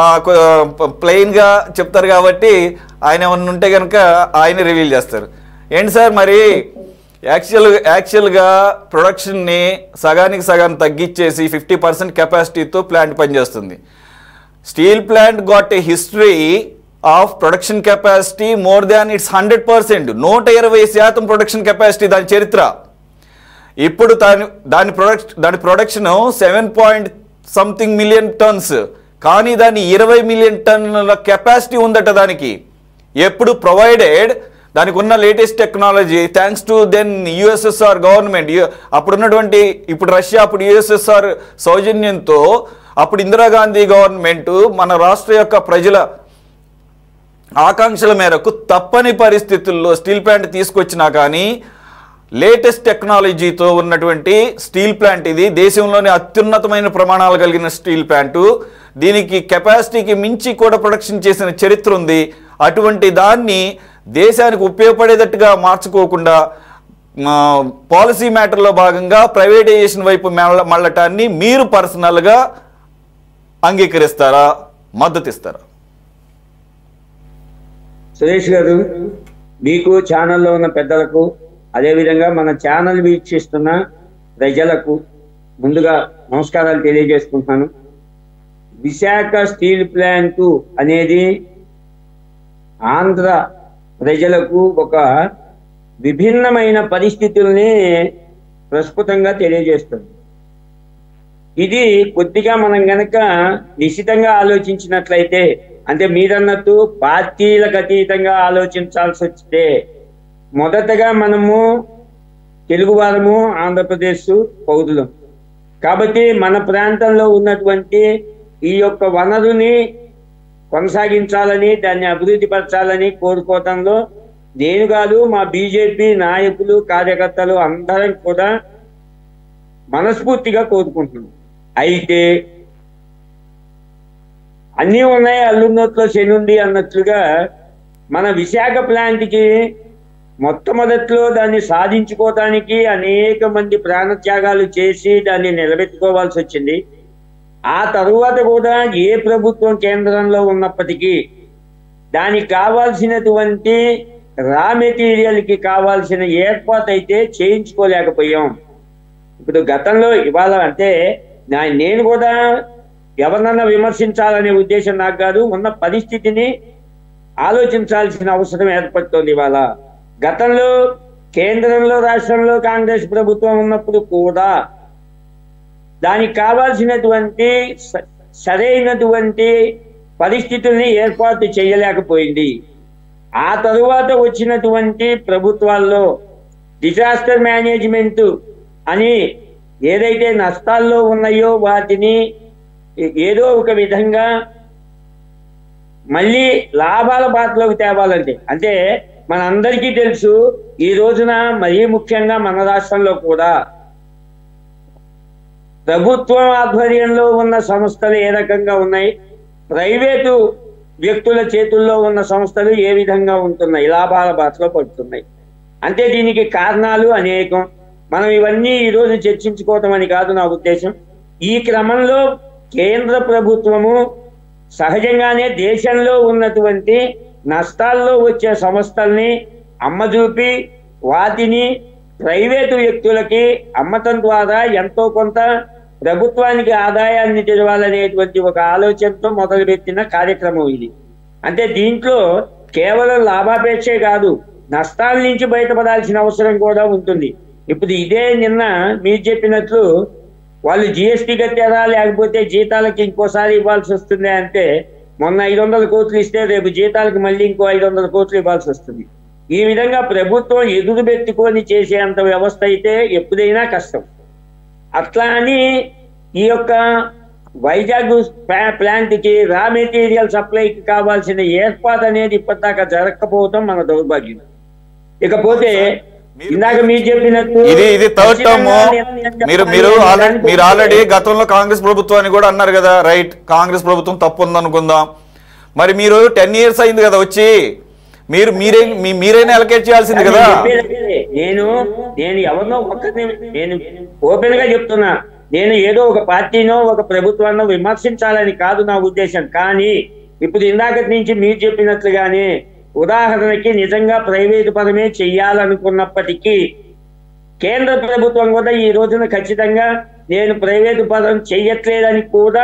ప్లెయిన్ గా చెప్తారు కాబట్టి ఆయన ఏమన్నా ఉంటే కనుక ఆయన రివీల్ చేస్తారు ఏంటి సార్ మరి యాక్చువల్ యాక్చువల్గా ప్రొడక్షన్ని సగానికి సగం తగ్గించేసి ఫిఫ్టీ పర్సెంట్ కెపాసిటీతో ప్లాంట్ పనిచేస్తుంది steel plant got a history of production capacity more than its hundred percent నూట ఇరవై శాతం ప్రొడక్షన్ కెపాసిటీ దాని చరిత్ర ఇప్పుడు దాని దాని ప్రొడక్ట్ దాని production seven point something million tons కానీ దాని ఇరవై మిలియన్ టన్నుల కెపాసిటీ ఉందట దానికి ఎప్పుడు ప్రొవైడెడ్ దానికి ఉన్న latest technology thanks to then USSR government అప్పుడున్నటువంటి ఇప్పుడు రష్యా అప్పుడు యుఎస్ఎస్ఆర్ సౌజన్యంతో అప్పుడు ఇందిరాగాంధీ గవర్నమెంట్ మన రాష్ట్ర యొక్క ప్రజల ఆకాంక్షల మేరకు తప్పని పరిస్థితుల్లో స్టీల్ ప్లాంట్ తీసుకొచ్చినా కానీ లేటెస్ట్ టెక్నాలజీతో ఉన్నటువంటి స్టీల్ ప్లాంట్ ఇది దేశంలోని అత్యున్నతమైన ప్రమాణాలు కలిగిన స్టీల్ ప్లాంటు దీనికి కెపాసిటీకి మించి కూడా ప్రొడక్షన్ చేసిన చరిత్ర ఉంది అటువంటి దాన్ని దేశానికి ఉపయోగపడేటట్టుగా మార్చుకోకుండా మా పాలసీ మ్యాటర్లో భాగంగా ప్రైవేటైజేషన్ వైపు మళ్ళ మళ్ళటాన్ని మీరు పర్సనల్గా అంగీకరిస్తారా మద్దతు ఇస్తారా సురేష్ గారు మీకు ఛానల్లో ఉన్న పెద్దలకు అదేవిధంగా మన ఛానల్ వీక్షిస్తున్న ప్రజలకు ముందుగా నమస్కారాలు తెలియజేసుకుంటున్నాను విశాఖ స్టీల్ ప్లాంట్ అనేది ఆంధ్ర ప్రజలకు ఒక విభిన్నమైన పరిస్థితుల్ని ప్రస్ఫుటంగా తెలియజేస్తుంది ఇది కొద్దిగా మనం గనక నిశితంగా ఆలోచించినట్లయితే అంటే మీరన్నట్టు పార్టీలకు అతీతంగా ఆలోచించాల్సి వస్తే మొదటగా మనము తెలుగు వారము ఆంధ్రప్రదేశ్ పౌరులం కాబట్టి మన ప్రాంతంలో ఉన్నటువంటి ఈ యొక్క వనరుని కొనసాగించాలని దాన్ని అభివృద్ధి పరచాలని కోరుకోవటంలో నేను కాదు మా బీజేపీ నాయకులు కార్యకర్తలు అందరం కూడా మనస్ఫూర్తిగా కోరుకుంటున్నాం అయితే అన్నీ ఉన్నాయి అల్లున్నట్లో శని ఉంది అన్నట్లుగా మన విశాఖ ప్లాంట్కి మొట్టమొదట్లో దాన్ని సాధించుకోవటానికి అనేక మంది ప్రాణత్యాగాలు చేసి దాన్ని నిలబెట్టుకోవాల్సి వచ్చింది ఆ తరువాత కూడా ఏ ప్రభుత్వం కేంద్రంలో ఉన్నప్పటికీ దానికి కావాల్సినటువంటి రా మెటీరియల్కి కావాల్సిన ఏర్పాటు అయితే చేయించుకోలేకపోయాం ఇప్పుడు గతంలో ఇవాళ అంటే నా- నేను కూడా ఎవరినన్నా విమర్శించాలనే ఉద్దేశం నాకు కాదు ఉన్న పరిస్థితిని ఆలోచించాల్సిన అవసరం ఏర్పడుతోంది ఇవాళ గతంలో కేంద్రంలో రాష్ట్రంలో కాంగ్రెస్ ప్రభుత్వం ఉన్నప్పుడు కూడా దానికి కావాల్సినటువంటి స- సరైనటువంటి పరిస్థితుల్ని ఏర్పాటు చేయలేకపోయింది ఆ తరువాత వచ్చినటువంటి ప్రభుత్వాల్లో డిజాస్టర్ మేనేజ్మెంట్ అని ఏదైతే నష్టాల్లో ఉన్నాయో వాటిని ఏ- ఏదో ఒక విధంగా మళ్ళీ లాభాల బాటలోకి తేవాలంటే అంటే మన అందరికీ తెలుసు ఈ రోజున మరీ ముఖ్యంగా మన రాష్ట్రంలో కూడా ప్రభుత్వం ఆధ్వర్యంలో ఉన్న సంస్థలు ఏ రకంగా ఉన్నాయి ప్రైవేటు వ్యక్తుల చేతుల్లో ఉన్న సంస్థలు ఏ విధంగా ఉంటున్నాయి లాభాల బాటలో పడుతున్నాయి అంటే దీనికి కారణాలు అనేకం మనం ఇవన్నీ ఈరోజు చర్చించుకోవటం అని కాదు నా ఉద్దేశం ఈ క్రమంలో కేంద్ర ప్రభుత్వము సహజంగానే దేశంలో ఉన్నటువంటి నష్టాల్లో వచ్చే సంస్థల్ని అమ్మజూపి వాటిని ప్రైవేటు వ్యక్తులకి అమ్మటం ద్వారా ఎంతో కొంత ప్రభుత్వానికి ఆదాయాన్ని తెరవాలనేటువంటి ఒక ఆలోచనతో మొదలుపెట్టిన కార్యక్రమం ఇది అంటే దీంట్లో కేవలం లాభాపేక్షే కాదు నష్టాల నుంచి బయటపడాల్సిన అవసరం కూడా ఉంటుంది ఇప్పుడు ఇదే నిన్న మీరు చెప్పినట్లు వాళ్ళు జిఎస్టీ కట్టారా లేకపోతే జీతాలకి ఇంకోసారి ఇవ్వాల్సి వస్తుంది అంటే మొన్న ఐదు వందల కోట్లు ఇస్తే రేపు జీతాలకు మళ్ళీ ఇంకో ఐదు వందల కోట్లు ఇవ్వాల్సి వస్తుంది ఈ విధంగా ప్రభుత్వం ఎదురు పెట్టుకొని చేసేంత వ్యవస్థ అయితే ఎప్పుడైనా కష్టం అట్లా అని ఈ యొక్క వైజాగ్ ప్లా- ప్లాంట్ కి రా మెటీరియల్ సప్లైకి కావాల్సిన ఏర్పాటు అనేది ఇప్పటిదాకా జరగకపోవడం మన దౌర్భాగ్యం ఇకపోతే మీరు- ఇందాక మీరు చెప్పినట్టు ఇది ఇది థర్డ్ టర్మ్ ఖచ్చితంగా మీరు మీరు ఆల్రెడీ మీరు ఆల్రెడీ గతంలో కాంగ్రెస్ ప్రభుత్వాన్ని కూడా అన్నారు కదా రైట్ కాంగ్రెస్ ప్రభుత్వం తప్పు ఉందనుకుందాం మరి మీరు టెన్ ఇయర్స్ అయింది కదా వచ్చి మీరు మీరే మీ మీరైనా అలకేట్ చేయాల్సింది కదా నేను చెప్పేది అదే. నేను నేను ఎవరినో ఒక్కరిని నేను ఓపెన్ గా చెప్తున్నా నేను ఏదో ఒక పార్టీనో ఒక ప్రభుత్వాన్నో విమర్శించాలని కాదు నా ఉద్దేశం కానీ ఇప్పుడు ఇందాకటి నుంచి మీరు చెప్పినట్లుగానే ఉదాహరణకి నిజంగా ప్రైవేటు పరమే చెయ్యాలనుకున్నప్పటికీ కేంద్ర ప్రభుత్వం కూడా ఈ రోజున ఖచ్చితంగా నేను ప్రైవేటు పదం చెయ్యట్లేదని కూడా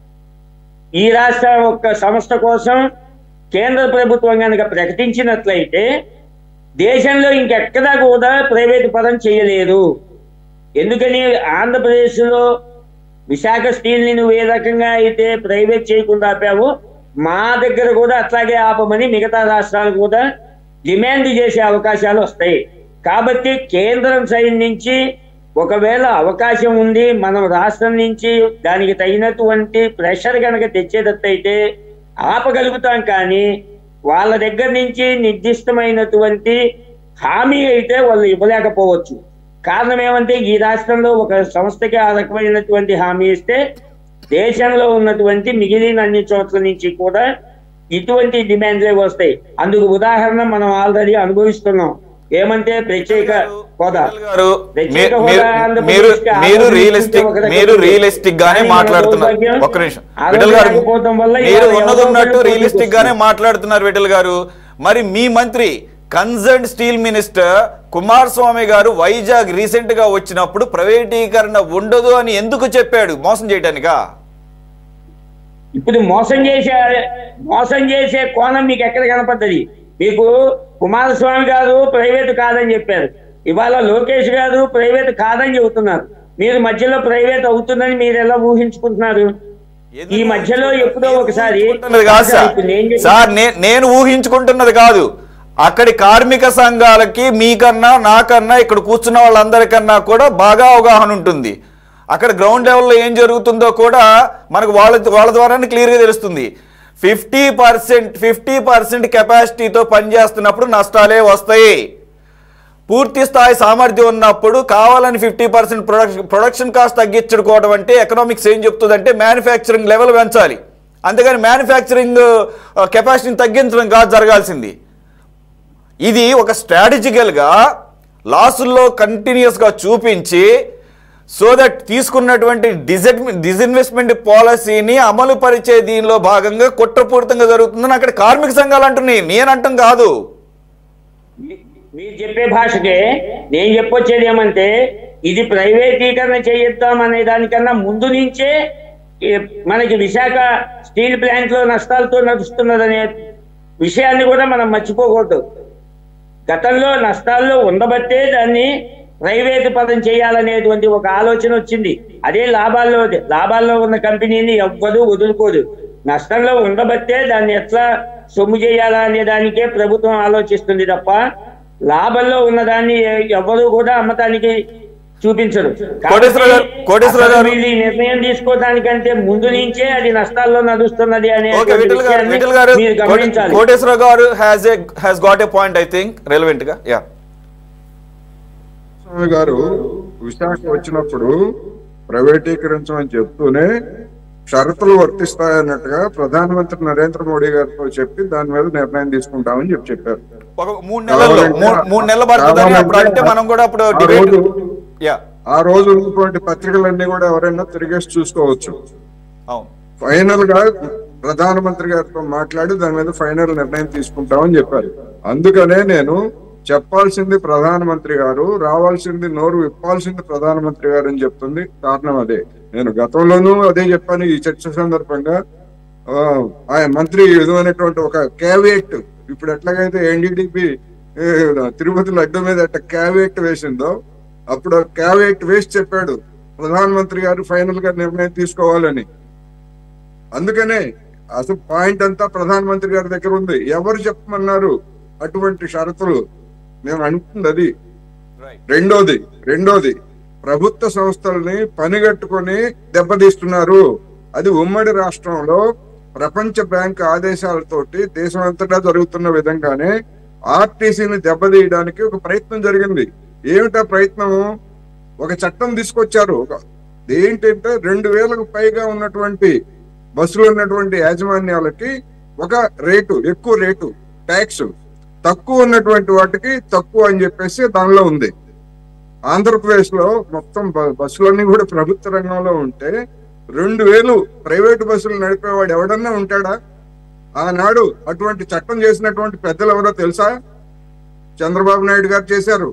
ఈ రాష్ట్ర ఒక్క సంస్థ కోసం కేంద్ర ప్రభుత్వం కనుక ప్రకటించినట్లయితే దేశంలో ఇంకెక్కడా కూడా ప్రైవేటు పదం చేయలేదు ఎందుకని ఆంధ్రప్రదేశ్లో విశాఖ స్టీల్ని నువ్వు ఏ రకంగా అయితే ప్రైవేట్ చేయకుండా ఆపావో మా దగ్గర కూడా అట్లాగే ఆపమని మిగతా రాష్ట్రాలు కూడా డిమాండ్ చేసే అవకాశాలు వస్తాయి కాబట్టి కేంద్రం సైడ్ నుంచి ఒకవేళ అవకాశం ఉంది మనం రాష్ట్రం నుంచి దానికి తగినటువంటి ప్రెషర్ కనుక తెచ్చేటట్టయితే ఆపగలుగుతాం కానీ వాళ్ళ దగ్గర నుంచి నిర్దిష్టమైనటువంటి హామీ అయితే వాళ్ళు ఇవ్వలేకపోవచ్చు కారణం ఏమంటే ఈ రాష్ట్రంలో ఒక సంస్థకి ఆ రకమైనటువంటి హామీ ఇస్తే దేశంలో ఉన్నటువంటి మిగిలిన అన్ని చోట్ల నుంచి కూడా ఇటువంటి డిమాండ్లే వస్తాయి అందుకు ఉదాహరణ మనం ఆల్రెడీ అనుభవిస్తున్నాం ఏమంటే ప్రత్యేక హోదా విఠల్ గారు ప్రత్యేక మీ- హోదా మీరు ఆంధ్రప్రదేశ్కి మీరు మీరు ఆలోచించే రియలిస్టిక్ ఒక రకం మీరు ఉంది. రియలిస్టిక్ గానే కానీ మన మాట్లాడుతున్నారు దౌర్భాగ్యం ఒక్క నిమిషం ఆ విఠల్ రోజు గారు లేకపోవడం వల్ల మీరు ఇవాళ ఉన్నది ఎవరో ఉన్నట్టు ఒకరు రియలిస్టిక్ గానే పోటీకి మాట్లాడుతున్నారు విఠల్ గారు మరి మీ మంత్రి కన్సర్న్ స్టీల్ మినిస్టర్ కుమారస్వామి గారు వైజాగ్ రీసెంట్ గా వచ్చినప్పుడు ప్రైవేటీకరణ ఉండదు అని ఎందుకు చెప్పాడు మోసం చేయడానికా ఇప్పుడు మోసం చేసే మోసం చేసే కోణం మీకు ఎక్కడ కనపడ్డది మీకు కుమారస్వామి గారు ప్రైవేట్ కాదని చెప్పారు ఇవాళ లోకేష్ గారు ప్రైవేట్ కాదని చెబుతున్నారు మీరు మధ్యలో ప్రైవేట్ అవుతుందని మీరు ఎలా ఊహించుకుంటున్నారు ఈ మధ్యలో ఎప్పుడో ఒకసారి ఊహించుకుంటున్నది కాదు సార్ ఇప్పుడు నేను చెప్పిన- సార్ నే- నేను ఊహించుకుంటున్నది కాదు అక్కడి కార్మిక సంఘాలకి మీకన్నా నాకన్నా ఇక్కడ కూర్చున్న వాళ్ళందరికన్నా కూడా బాగా అవగాహన ఉంటుంది అక్కడ గ్రౌండ్ లెవెల్లో ఏం జరుగుతుందో కూడా మనకు వాళ్ళ వాళ్ళ ద్వారానే క్లియర్గా తెలుస్తుంది ఫిఫ్టీ పర్సెంట్ ఫిఫ్టీ పర్సెంట్ కెపాసిటీతో పనిచేస్తున్నప్పుడు నష్టాలే వస్తాయి పూర్తి స్థాయి సామర్థ్యం ఉన్నప్పుడు కావాలని fifty percent production production cost తగ్గించుకోవడం అంటే ఎకనామిక్స్ ఏం చెప్తుందంటే మ్యానుఫ్యాక్చరింగ్ లెవెల్ పెంచాలి అంతేగాని మ్యానుఫ్యాక్చరింగ్ కెపాసిటీని తగ్గించడం కాదు జరగాల్సింది ఇది ఒక స్ట్రాటజికల్గా లాసుల్లో కంటిన్యూస్గా చూపించి సో దట్ తీసుకున్నటువంటి డిజెడ్ డిజిన్వెస్ట్మెంట్ పాలసీని అమలు పరిచే దీనిలో భాగంగా కుట్రపూరితంగా జరుగుతుందని అక్కడ కార్మిక సంఘాలు అంటున్నాయి నేనంటాం కాదు మీ- మీరు చెప్పే భాషకే నేను చెప్పొచ్చేది ఏమంటే ఇది ప్రైవేటీకరణ చేయొద్దాం అనే దానికన్నా ముందు నుంచే ఈ మనకి విశాఖ స్టీల్ ప్లాంట్ లో నష్టాలతో నడుస్తున్నదనే విషయాన్ని కూడా మనం మర్చిపోకూడదు గతంలో నష్టాల్లో ఉండబట్టే దాన్ని ప్రైవేటు పదం చేయాలనేటువంటి ఒక ఆలోచన వచ్చింది అదే లాభాల్లో లాభాల్లో ఉన్న కంపెనీని ఎవ్వరూ వదులుకోదు నష్టంలో ఉండబట్టే దాన్ని ఎట్లా సొమ్ము చేయాలా అనే దానికే ప్రభుత్వం ఆలోచిస్తుంది తప్ప లాభంలో ఉన్నదాన్ని ఎవ్వరూ కూడా అమ్మటానికి చూపించరు కోటేశ్వర గారు- కోటేశ్వర గారు- అసలు వీళ్ళు ఈ నిర్ణయం తీసుకోవడానికంటే ముందు నుంచే అది నష్టాల్లో నడుస్తున్నది అనే ఓకే విఠల్ గారు విఠల్ గారు మీరు గమనించాలి Koteswara garu has a has got a point I think relevant గా యా స్వామి గారు విశాఖ వచ్చినప్పుడు ప్రైవేటీకరించమని చెప్తూనే షరతులు వర్తిస్తాయన్నట్టుగా ప్రధానమంత్రి నరేంద్ర మోడీ గారితో చెప్పి దాని మీద నిర్ణయం తీసుకుంటామని చెప్పి చెప్పారు ఒక మూడు నెలల్లో మూ- మూడు నెలల పడుతుందని అప్పుడు అంటే మనం కూడా అప్పుడు ఆ డిబేట్ రోజు యా ఆ రోజు ఉన్నటువంటి పత్రికలన్నీ కూడా ఎవరైనా తిరిగేసి చూసుకోవచ్చు అవును ఫైనల్ గా ప్రధానమంత్రి గారితో మాట్లాడి దాని మీద ఫైనల్ నిర్ణయం తీసుకుంటామని చెప్పారు అందుకనే నేను చెప్పాల్సింది ప్రధానమంత్రి గారు రావాల్సింది నోరు విప్పాల్సింది ప్రధానమంత్రి గారు అని చెప్తుంది కారణం అదే నేను గతంలోనూ అదే చెప్పాను ఈ చర్చ సందర్భంగా ఆ, ఆయన మంత్రి విధమైనటువంటి ఒక క్యావియట్ ఇప్పుడు ఎట్లాగైతే ఎన్డీడీపీ తిరుపతి లడ్డు మీద ఎట్లా క్యావియట్ వేసిందో అప్పుడు క్యావియట్ వేసి చెప్పాడు ప్రధానమంత్రి గారు ఫైనల్ గా నిర్ణయం తీసుకోవాలని అందుకనే అసలు పాయింట్ అంతా ప్రధానమంత్రి గారి దగ్గర ఉంది ఎవరు చెప్పమన్నారు అటువంటి షరతులు మేము అనుకుంది అది రైట్ రెండోది రెండోది ప్రభుత్వ సంస్థల్ని పనిగట్టుకొని దెబ్బతీస్తున్నారు అది ఉమ్మడి రాష్ట్రంలో ప్రపంచ బ్యాంక్ ఆదేశాలతోటి దేశమంతటా జరుగుతున్న విధంగానే ఆర్టీసీని దెబ్బతీయడానికి ఒక ప్రయత్నం జరిగింది ఏమిటా ప్రయత్నము ఒక చట్టం తీసుకొచ్చారు ఒక ఏంటంటే రెండు వేలకు పైగా ఉన్నటువంటి బస్సులు ఉన్నటువంటి యాజమాన్యాలకి ఒక రేటు ఎక్కువ రేటు ట్యాక్స్ తక్కువ ఉన్నటువంటి వాటికి తక్కువ అని చెప్పేసి దానిలో ఉంది ఆంధ్రప్రదేశ్ లో మొత్తం బ- బస్సులన్నీ కూడా ప్రభుత్వ రంగంలో ఉంటే రెండు వేలు ప్రైవేటు బస్సులు నడిపేవాడు ఎవడన్నా ఉంటాడా ఆనాడు అటువంటి చట్టం చేసినటువంటి పెద్దలు ఎవరో తెలుసా చంద్రబాబు నాయుడు గారు చేశారు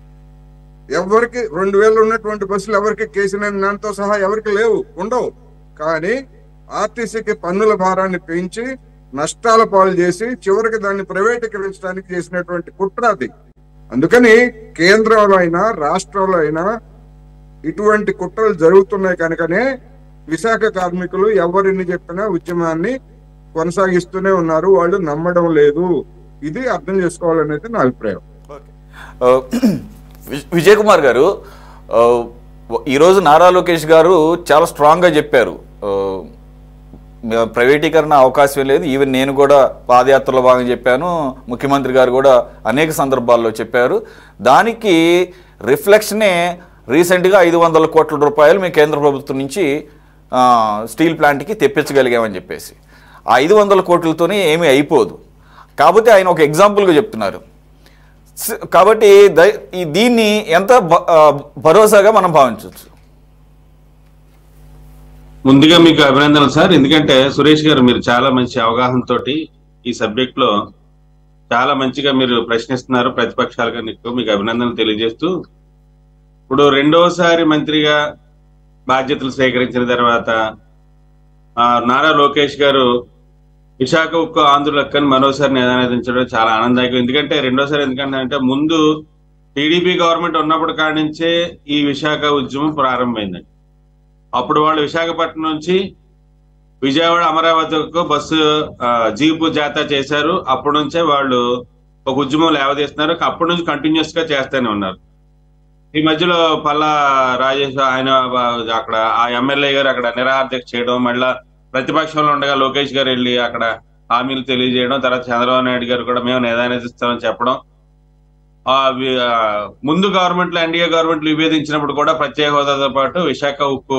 ఎవరికి రెండు వేలు ఉన్నటువంటి బస్సులు ఎవరికి కేసీఆర్ నాన్నతో సహా ఎవరికి లేవు ఉండవు కానీ ఆర్టీసీకి పన్నుల భారాన్ని పెంచి నష్టాల పాలు చేసి చివరికి దాన్ని ప్రైవేటీకరించడానికి చేసినటువంటి కుట్ర అది అందుకని కేంద్రంలో అయినా రాష్ట్రంలో అయినా ఇటువంటి కుట్రలు జరుగుతున్నాయి కనుకనే విశాఖ కార్మికులు ఎవరిని చెప్పినా ఉద్యమాన్ని కొనసాగిస్తూనే ఉన్నారు వాళ్ళు నమ్మడం లేదు ఇది అర్థం చేసుకోవాలనేది నా అభిప్రాయం ఆ, వి- విజయ్ కుమార్ గారు ఆ, ఈరోజు నారా లోకేష్ గారు చాలా స్ట్రాంగ్గా చెప్పారు ఆ, మ- ప్రైవేటీకరణ అవకాశం లేదు ఈవెన్ నేను కూడా పాదయాత్రలో భాగంగా చెప్పాను ముఖ్యమంత్రి గారు కూడా అనేక సందర్భాల్లో చెప్పారు దానికి రిఫ్లెక్షనే రీసెంట్గా ఐదు వందల కోట్ల రూపాయలు మేము కేంద్ర ప్రభుత్వం నుంచి ఆ, స్టీల్ ప్లాంట్కి తెప్పించగలిగామని చెప్పేసి ఆ ఐదు వందల కోట్లతోనే ఏమీ అయిపోదు కాబట్టి ఆయన ఒక ఎగ్జాంపుల్గా చెప్తున్నారు స- కాబట్టి ద- ఈ దీన్ని ఎంత భ- ఆ, భరోసాగా మనం భావించవచ్చు ముందుగా మీకు అభినందనలు సార్ ఎందుకంటే సురేష్ గారు మీరు చాలా మంచి అవగాహన తోటి ఈ సబ్జెక్ట్ లో చాలా మంచిగా మీరు ప్రశ్నిస్తున్నారు ప్రతిపక్షాలుగా నీకు మీకు అభినందనలు తెలియజేస్తూ ఇప్పుడు రెండోసారి మంత్రిగా బాధ్యతలు స్వీకరించిన తర్వాత ఆ, నారా లోకేష్ గారు విశాఖ ఉక్కు ఆంధ్రులక్కని మరోసారి నినాదించడం చాలా ఆనందదాయకం ఎందుకంటే రెండోసారి ఎందుకంటే అంటే ముందు టీడీపీ గవర్నమెంట్ ఉన్నప్పుడు కాడి నుంచే ఈ విశాఖ ఉద్యమం ప్రారంభమైందండి అప్పుడు వాళ్ళు విశాఖపట్నం నుంచి విజయవాడ అమరావతికు బస్సు ఆ, జీపు జాతా చేశారు అప్పటి నుంచే వాళ్ళు ఒక ఉద్యమం లేవదీస్తున్నారు అప్పటి నుంచి కంటిన్యూస్ గా చేస్తూనే ఉన్నారు ఈ మధ్యలో పల్లా రాజేష్ ఆయన వా- అక్కడ ఆ ఎమ్మెల్యే గారు అక్కడ నిరాహార్దీక్ష చేయడం మళ్ళా ప్రతిపక్షంలో ఉండగా లోకేష్ గారు వెళ్ళి అక్కడ హామీలు తెలియజేయడం తర్వాత చంద్రబాబు నాయుడు గారు కూడా మేము నిదానిస్తామని చెప్పడం ఆ వి- ఆ, ముందు గవర్నమెంట్లు ఎన్డీఏ గవర్నమెంట్లు విభేదించినప్పుడు కూడా ప్రత్యేక హోదాతో పాటు విశాఖ ఉక్కు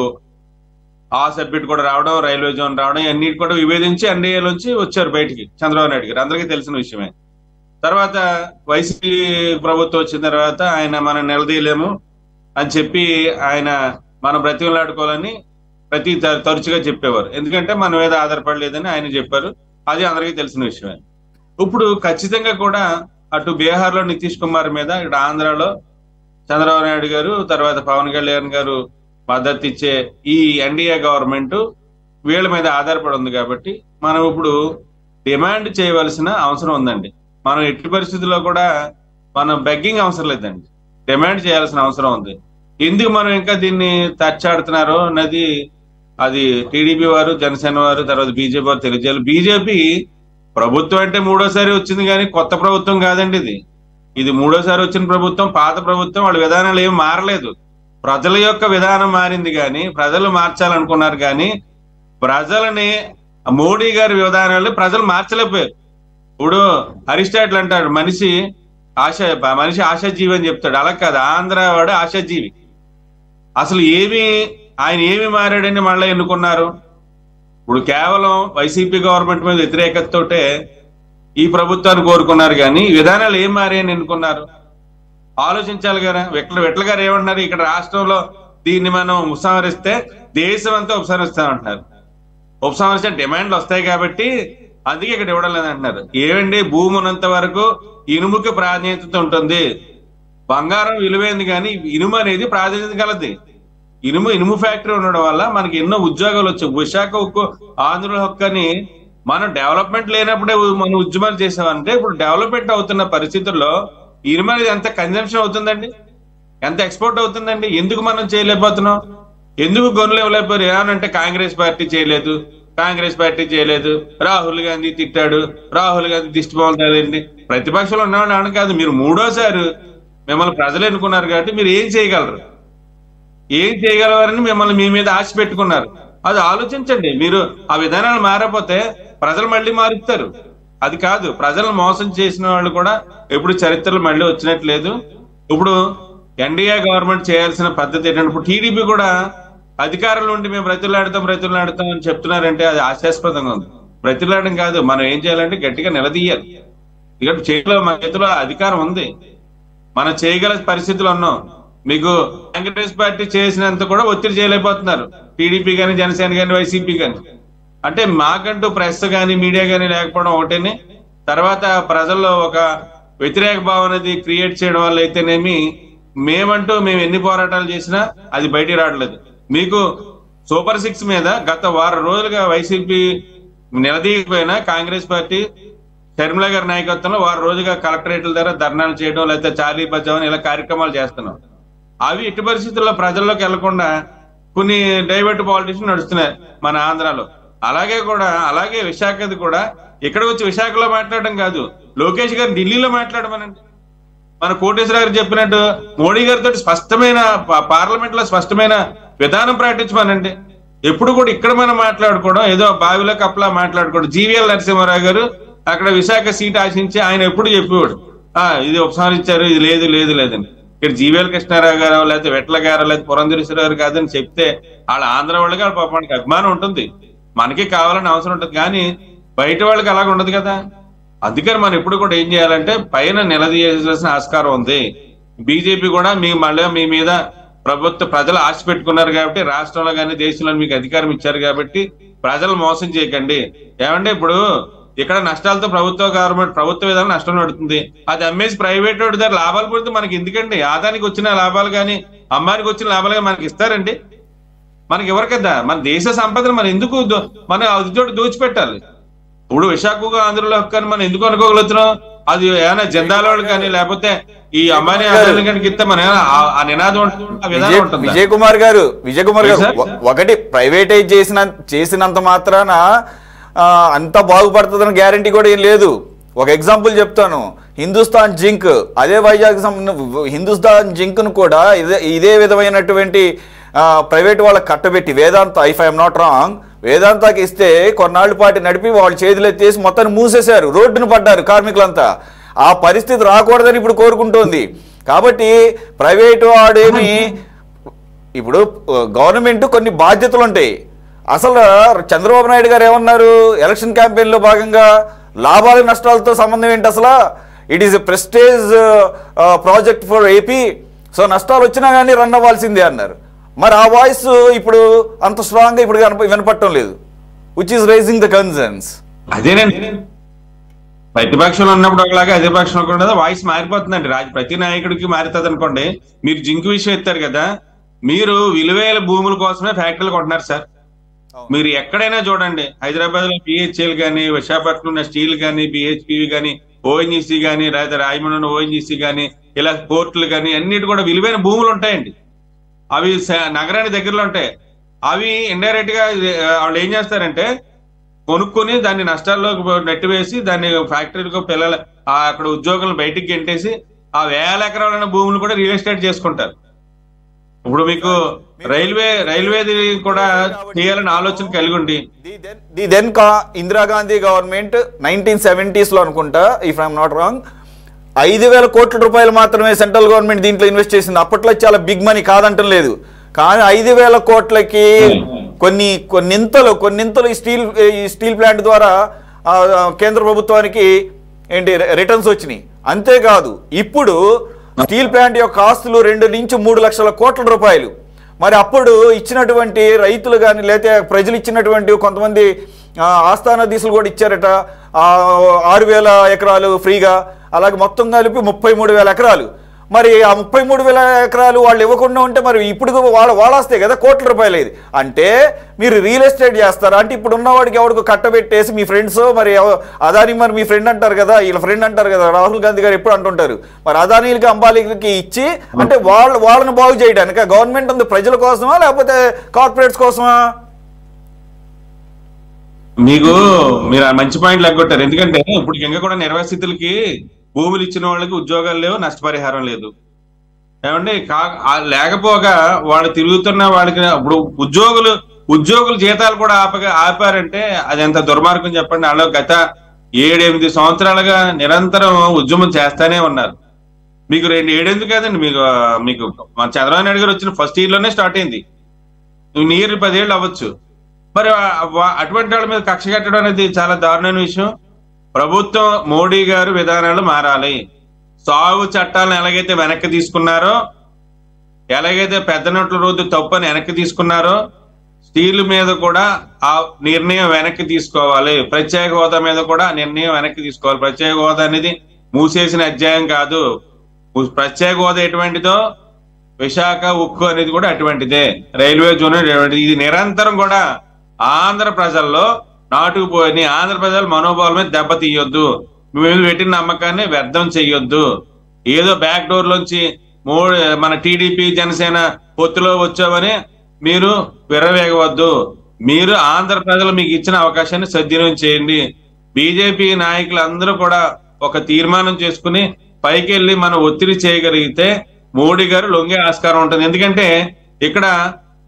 ఆ సబ్జెక్ట్ కూడా రావడం రైల్వే జోన్ రావడం అన్నిటి కూడా విభేదించి ఎన్డీఏలోంచి వచ్చారు బయటికి చంద్రబాబు నాయుడు గారు అందరికీ తెలిసిన విషయమే తర్వాత వైసీపీ ప్రభుత్వం వచ్చిన తర్వాత ఆయన మనం నిలదీయలేము అని చెప్పి ఆయన మనం బ్రతిమలాడుకోవాలని ప్రతి త- తరచుగా చెప్పేవారు ఎందుకంటే మన మీద ఆధారపడలేదని ఆయన చెప్పారు అది అందరికీ తెలిసిన విషయమే ఇప్పుడు ఖచ్చితంగా కూడా అటు బీహార్ లో నితీష్ కుమార్ మీద ఇటు ఆంధ్రాలో చంద్రబాబు నాయుడు గారు తర్వాత పవన్ కళ్యాణ్ గారు మద్దతు ఇచ్చే ఈ ఎన్డీఏ గవర్నమెంట్ వీళ్ళ మీద ఆధారపడి ఉంది కాబట్టి మనం ఇప్పుడు డిమాండ్ చేయవలసిన అవసరం ఉందండి మనం ఎట్టి పరిస్థితుల్లో కూడా మనం బెగ్గింగ్ అవసరం లేదండి డిమాండ్ చేయాల్సిన అవసరం ఉంది ఎందుకు మనం ఇంకా దీన్ని తచ్చాడుతున్నారో అన్నది అది టీడీపీ వారు జనసేన వారు తర్వాత బీజేపీ వారు తెలియజేయాలి బీజేపీ ప్రభుత్వం అంటే మూడోసారి వచ్చింది కానీ కొత్త ప్రభుత్వం కాదండి ఇది ఇది మూడోసారి వచ్చిన ప్రభుత్వం పాత ప్రభుత్వం వాళ్ళ విధానాలు ఏం మారలేదు ప్రజల యొక్క విధానం మారింది కానీ ప్రజలు మార్చాలనుకున్నారు కానీ ప్రజలని మోడీ గారి విధానాలు ప్రజలు మార్చలేకపోయారు ఇప్పుడు అరిస్టాటిల్ అంటాడు మనిషి ఆశ మనిషి ఆశాజీవి అని చెప్తాడు అలా కాదు ఆంధ్ర వాడు ఆశాజీవి అసలు ఏమి ఆయన ఏమి మారాడని మళ్ళీ ఎన్నుకున్నారు ఇప్పుడు కేవలం వైసీపీ గవర్నమెంట్ మీద వ్యతిరేకతతోటే ఈ ప్రభుత్వాన్ని కోరుకున్నారు కానీ ఈ విధానాలు ఏం మారాయని ఎన్నుకున్నారు ఆలోచించాలి కదా విట్ల విట్ల గారు ఏమంటున్నారు ఇక్కడ రాష్ట్రంలో దీన్ని మనం ఉపసంహరిస్తే దేశం అంతా ఉపసంహరిస్తామంటున్నారు ఉపసంహరిస్తే డిమాండ్లు వస్తాయి కాబట్టి అందుకే ఇక్కడ ఇవ్వడం లేదంటున్నారు ఏమండి భూమి ఉన్నంత వరకు ఇనుముకి ప్రాధాన్యత ఉంటుంది బంగారం విలువైంది కానీ ఇనుము అనేది ప్రాధాన్యత కలది ఇనుము ఇనుము ఫ్యాక్టరీ ఉండడం వల్ల మనకి ఎన్నో ఉద్యోగాలు వచ్చాయి విశాఖ ఉక్కు ఆంధ్ర హక్కని మనం డెవలప్మెంట్ లేనప్పుడే మనం ఉద్యమాలు చేసామంటే ఇప్పుడు డెవలప్మెంట్ అవుతున్న పరిస్థితుల్లో ఇనుము అనేది ఎంత కన్జంప్షన్ అవుతుందండి ఎంత ఎక్స్పోర్ట్ అవుతుందండి ఎందుకు మనం చేయలేకపోతున్నాం ఎందుకు గనులు ఇవ్వలేకపోయారు ఏమనంటే కాంగ్రెస్ పార్టీ చేయలేదు కాంగ్రెస్ పార్టీ చేయలేదు రాహుల్ గాంధీ తిట్టాడు రాహుల్ గాంధీ దిష్టి పోతుంది ప్రతిపక్షంలో ఉన్నవాడు అవును కాదు మీరు మూడోసారి మిమ్మల్ని ప్రజలు ఎన్నుకున్నారు కాబట్టి మీరు ఏం చేయగలరు ఏం చేయగలవారని మిమ్మల్ని మీ మీద ఆశ పెట్టుకున్నారు అది ఆలోచించండి మీరు ఆ విధానాలు మారకపోతే ప్రజలు మళ్ళీ మారుస్తారు అది కాదు ప్రజలను మోసం చేసిన వాళ్ళు కూడా ఎప్పుడు చరిత్రలో మళ్ళీ వచ్చినట్లేదు ఇప్పుడు ఎన్డీఏ గవర్నమెంట్ చేయాల్సిన పద్ధతి ఏంటంటే ఇప్పుడు టీడీపీ కూడా అధికారంలో ఉండి మేము బ్రతిలాడతాం బ్రతిలాడతాం అని చెప్తున్నారంటే అది ఆశాస్పదంగా ఉంది బ్రతిలాడడం కాదు మనం ఏం చేయాలంటే గట్టిగా నిలదీయాలి ఇక్కడ చేతిలో మన చేతిలో అధికారం ఉంది మనం చేయగల పరిస్థితులు ఉన్నాం మీకు కాంగ్రెస్ పార్టీ చేసినంత కూడా ఒత్తిడి చేయలేకపోతున్నారు టీడీపీ కానీ జనసేన కానీ వైసీపీ కానీ అంటే మాకంటూ ప్రెస్ కానీ మీడియా కానీ లేకపోవడం ఒకటేనే తర్వాత ప్రజల్లో ఒక వ్యతిరేక భావన అనేది క్రియేట్ చేయడం వల్ల అయితేనేమి మేమంటూ మేము ఎన్ని పోరాటాలు చేసినా అది బయటికి రావట్లేదు మీకు సూపర్ సిక్స్ మీద గత వారం రోజులుగా వైసీపీ నిలదీయకపోయినా కాంగ్రెస్ పార్టీ షర్మిల గారి నాయకత్వంలో వారం రోజుగా కలెక్టరేట్ల దగ్గర ధర్నాలు చేయడం లేకపోతే చాలీ బచావని ఇలా కార్యక్రమాలు చేస్తున్నాం అవి ఎట్టి పరిస్థితుల్లో ప్రజల్లోకి వెళ్లకుండా కొన్ని డైవర్ట్ పాలిటిక్స్ నడుస్తున్నాయి మన ఆంధ్రాలో అలాగే కూడా అలాగే విశాఖది కూడా ఇక్కడ వచ్చి విశాఖలో మాట్లాడడం కాదు లోకేష్ గారు ఢిల్లీలో మాట్లాడమనండి మన కోటేశ్వర గారు చెప్పినట్టు మోడీ గారితో స్పష్టమైన పార్లమెంట్ లో స్పష్టమైన విధానం ప్రకటించమనండి ఎప్పుడు కూడా ఇక్కడ మనం మాట్లాడుకోవడం ఏదో బావిలో కప్పలా మాట్లాడుకోవడం జీవీఎల్ నరసింహారావు గారు అక్కడ విశాఖ సీట్ ఆశించి ఆయన ఎప్పుడు చెప్పేవాడు ఆ ఇది ఉపసంహరించారు ఇది లేదు లేదు లేదని ఇక్కడ జీవీఎల్ కృష్ణారావు గారు లేకపోతే వెట్ల గారు లేకపోతే పురంధరేశ్వర గారు కాదని చెప్తే వాళ్ళ ఆంధ్ర వాళ్ళకి వాళ్ళ పాపానికి అభిమానం ఉంటుంది మనకి కావాలని అవసరం ఉంటుంది కానీ బయట వాళ్ళకి అలాగ ఉండదు కదా అందుకని మనం ఎప్పుడు కూడా ఏం చేయాలంటే పైన నిలదీయాల్సిన ఆస్కారం ఉంది బీజేపీ కూడా మీ మళ్ళీ మీ మీద ప్రభుత్వ ప్రజలు ఆశ పెట్టుకున్నారు కాబట్టి రాష్ట్రంలో కానీ దేశంలో మీకు అధికారం ఇచ్చారు కాబట్టి ప్రజలు మోసం చేయకండి ఏమంటే ఇప్పుడు ఇక్కడ నష్టాలతో ప్రభుత్వ గవర్నమెంట్ ప్రభుత్వ విధానం నష్టం నడుతుంది అది అమ్మేసి ప్రైవేట్ వాడి దగ్గర లాభాలు పడితే మనకి ఎందుకండి ఆదానికి వచ్చిన లాభాలు కానీ అమ్మానికి వచ్చిన లాభాలు కానీ మనకి ఇస్తారండి మనకి ఎవరు కదా మన దేశ సంపదను మనం ఎందుకు దో- మన అదిచోటు దోచిపెట్టాలి ఇప్పుడు విశాఖకు ఆంధ్రలో కానీ మనం ఎందుకు అనుకోగలుగుతున్నాం అది ఏమైనా జెండాల వాళ్ళు కానీ లేకపోతే ఈ అమ్మాయి ఆదాయాలు కానీ ఇస్తే మన ఏమైనా ఆ- ఆ నినాదం ఉంటుంది ఆ విధానం విజయ్ ఉంటుందా? విజయ్ కుమార్ గారు విజయ్ కుమార్ గారు సార్? ఒ- ఒకటి ప్రైవేటైజ్ చేసిన చేసినంత మాత్రాన ఆ, అంతా బాగుపడుతుందని గ్యారంటీ కూడా ఏం లేదు ఒక ఎగ్జాంపుల్ చెప్తాను హిందుస్థాన్ జింక్ అదే వైజాగ్ సంబంధ హిందుస్థాన్ జింక్ ను కూడా ఇదే ఇదే విధమైనటువంటి ప్రైవేట్ వాళ్ళకి కట్టబెట్టి Vedanta if I'm not wrong వేదాంతాకి ఇస్తే కొన్నాళ్ళ పాటు నడిపి వాళ్ళు చేతులు ఎత్తేసి మొత్తాన్ని మూసేశారు రోడ్డును పడ్డారు కార్మికులంతా ఆ పరిస్థితి రాకూడదని ఇప్పుడు కోరుకుంటోంది కాబట్టి ప్రైవేటు వాడేమి ఇప్పుడు గవర్నమెంట్ కొన్ని బాధ్యతలు ఉంటాయి అసలు చంద్రబాబు నాయుడు గారు ఏమన్నారు ఎలక్షన్ క్యాంపెయిన్లో భాగంగా లాభాలు నష్టాలతో సంబంధం ఏంటి అసలు it is a prestige project for AP so నష్టాలు వచ్చినా కానీ రన్ అవ్వాల్సిందే అన్నారు మరి ఆ వాయిస్ ఇప్పుడు అంత స్ట్రాంగ్గా ఇప్పుడు కనప- వినపడటం లేదు which is raising the concerns అదేనండి ప్రతిపక్షంలో ఉన్నప్పుడు ఒకలాగా అధిపక్షంలో కూడా వాయిస్ మారిపోతుందండి రాజ ప్రతి నాయకుడికి మారుతుంది అనుకోండి మీరు జింక్ విషయం ఎత్తారు కదా మీరు విలువైన భూముల కోసమే ఫ్యాక్టరీలు కొంటున్నారు సార్ మీరు ఎక్కడైనా చూడండి హైదరాబాద్ లో పిహెచ్ఎల్ కానీ విశాఖపట్నం ఉన్న స్టీల్ కానీ బిహెచ్పివి కానీ ఓఎన్జీసీ కానీ లేదా రాయమండ్రి ఓఎన్జీసీ కానీ ఇలా పోర్టులు కానీ అన్నిటి కూడా విలువైన భూములు ఉంటాయండి అవి స- నగరానికి దగ్గరలో ఉంటాయి అవి ఇండైరెక్ట్ గా ఆ, వాళ్ళు ఏం చేస్తారంటే కొనుక్కొని దాన్ని నష్టాల్లో నెట్టి వేసి దాన్ని ఫ్యాక్టరీలకు పిల్లల ఆ అక్కడ ఉద్యోగులను బయటికి గెంటేసి ఆ వేల ఎకరాలైన భూములు కూడా రియల్ ఎస్టేట్ చేసుకుంటారు ఇప్పుడు మీకు రైల్వే రైల్వేది కూడా చేయాలని ఆలోచన కలిగి ఉండి ది దెన్ కా ఇందిరాగాంధీ గవర్నమెంట్ నైన్టీన్ సెవెంటీస్లో అనుకుంటా ఇఫ్ ఐఎమ్ నాట్ రాంగ్ ఐదు వేల కోట్ల రూపాయలు మాత్రమే సెంట్రల్ గవర్నమెంట్ దీంట్లో ఇన్వెస్ట్ చేసింది అప్పట్లో చాలా బిగ్ మనీ కాదంటం లేదు కానీ ఐదు వేల కోట్లకి కొన్ని కొన్నింతలు కొన్నింతలు ఈ స్టీల్ ఈ స్టీల్ ప్లాంట్ ద్వారా ఆ, ఆ, కేంద్ర ప్రభుత్వానికి ఏంటి రిటర్న్స్ వచ్చినాయి అంతేకాదు ఇప్పుడు స్టీల్ ప్లాంట్ యొక్క ఆస్తులు రెండు నుంచి మూడు లక్షల కోట్ల రూపాయలు మరి అప్పుడు ఇచ్చినటువంటి రైతులు కానీ లేకపోతే ప్రజలు ఇచ్చినటువంటి కొంతమంది ఆ, ఆస్థాన దీసులు కూడా ఇచ్చారట ఆ, ఆరు వేల ఎకరాలు ఫ్రీగా అలాగే మొత్తం కలిపి ముప్పై మూడు వేల ఎకరాలు మరి ఆ ముప్పై మూడు వేల ఎకరాలు వాళ్ళు ఇవ్వకుండా ఉంటే మరి ఇప్పుడు వాళ్ళ వాళ్ళొస్తాయి కదా కోట్ల రూపాయలు ఇది అంటే మీరు రియల్ ఎస్టేట్ చేస్తారా అంటే ఇప్పుడు ఉన్నవాడికి ఎవడికి కట్టబెట్టేసి మీ ఫ్రెండ్స్ మరి ఎవ- అదాని మరి మీ ఫ్రెండ్ అంటారు కదా వీళ్ళ ఫ్రెండ్ అంటారు కదా రాహుల్ గాంధీ గారు ఎప్పుడు అంటుంటారు మరి అదానీలకి అంబానీలకి ఇచ్చి అంటే వాళ్ళ వాళ్ళని బాగు చేయడానికి గవర్నమెంట్ ఉంది ప్రజల కోసమా లేకపోతే కార్పొరేట్స్ కోసమా మీకు మీరు ఆ మంచి పాయింట్ లెగ్గొట్టారు ఎందుకంటే ఇప్పుడు ఇంకా కూడా నిర్వాసితులకి భూములు ఇచ్చిన వాళ్ళకి ఉద్యోగాలు లేవు నష్టపరిహారం లేదు ఏమండి కా ఆ లేకపోగా వాళ్ళు తిరుగుతున్న వాళ్ళకి ఇప్పుడు ఉద్యోగులు ఉద్యోగుల జీతాలు కూడా ఆపగా ఆపారంటే అది ఎంత దుర్మార్గం చెప్పండి వాళ్ళు గత ఏడెనిమిది సంవత్సరాలుగా నిరంతరం ఉద్యమం చేస్తానే ఉన్నారు మీకు రెండు ఏడెందుకు కాదండి మీకు ఆ, మీకు మన చంద్రబాబు నాయుడు గారు వచ్చిన ఫస్ట్ ఇయర్ లోనే స్టార్ట్ అయింది నియర్ పదేళ్ళు అవ్వచ్చు మరి ఆ- వా- అటువంటి వాళ్ళ మీద కక్ష కట్టడం అనేది చాలా దారుణమైన విషయం ప్రభుత్వం మోడీ గారు విధానాలు మారాలి సాగు చట్టాలను ఎలాగైతే వెనక్కి తీసుకున్నారో ఎలాగైతే పెద్ద నోట్ల రోజు తప్పని వెనక్కి తీసుకున్నారో స్టీల్ మీద కూడా ఆ నిర్ణయం వెనక్కి తీసుకోవాలి ప్రత్యేక హోదా మీద కూడా ఆ నిర్ణయం వెనక్కి తీసుకోవాలి ప్రత్యేక హోదా అనేది మూసేసిన అధ్యాయం కాదు ప్రత్యేక హోదా ఎటువంటిదో విశాఖ ఉక్కు అనేది కూడా అటువంటిదే రైల్వే జోన్ అటువంటిది. ఇది నిరంతరం కూడా ఆంధ్ర ప్రజల్లో నాటుకుపోయి ఆంధ్ర ప్రజల మనోభావాల మీద దెబ్బతీయొద్దు మేము పెట్టిన నమ్మకాన్ని వ్యర్థం చెయ్యొద్దు ఏదో బ్యాక్ డోర్ లోంచి మూడు మన టీడీపీ జనసేన పొత్తులో వచ్చామని మీరు విర్రవేగవద్దు మీరు ఆంధ్ర ప్రజలు మీకు ఇచ్చిన అవకాశాన్ని సద్వినియోగం చేయండి బీజేపీ నాయకులు అందరూ కూడా ఒక తీర్మానం చేసుకుని పైకి వెళ్ళి మనం ఒత్తిడి చేయగలిగితే మోడీ గారు లొంగే ఆస్కారం ఉంటుంది ఎందుకంటే ఇక్కడ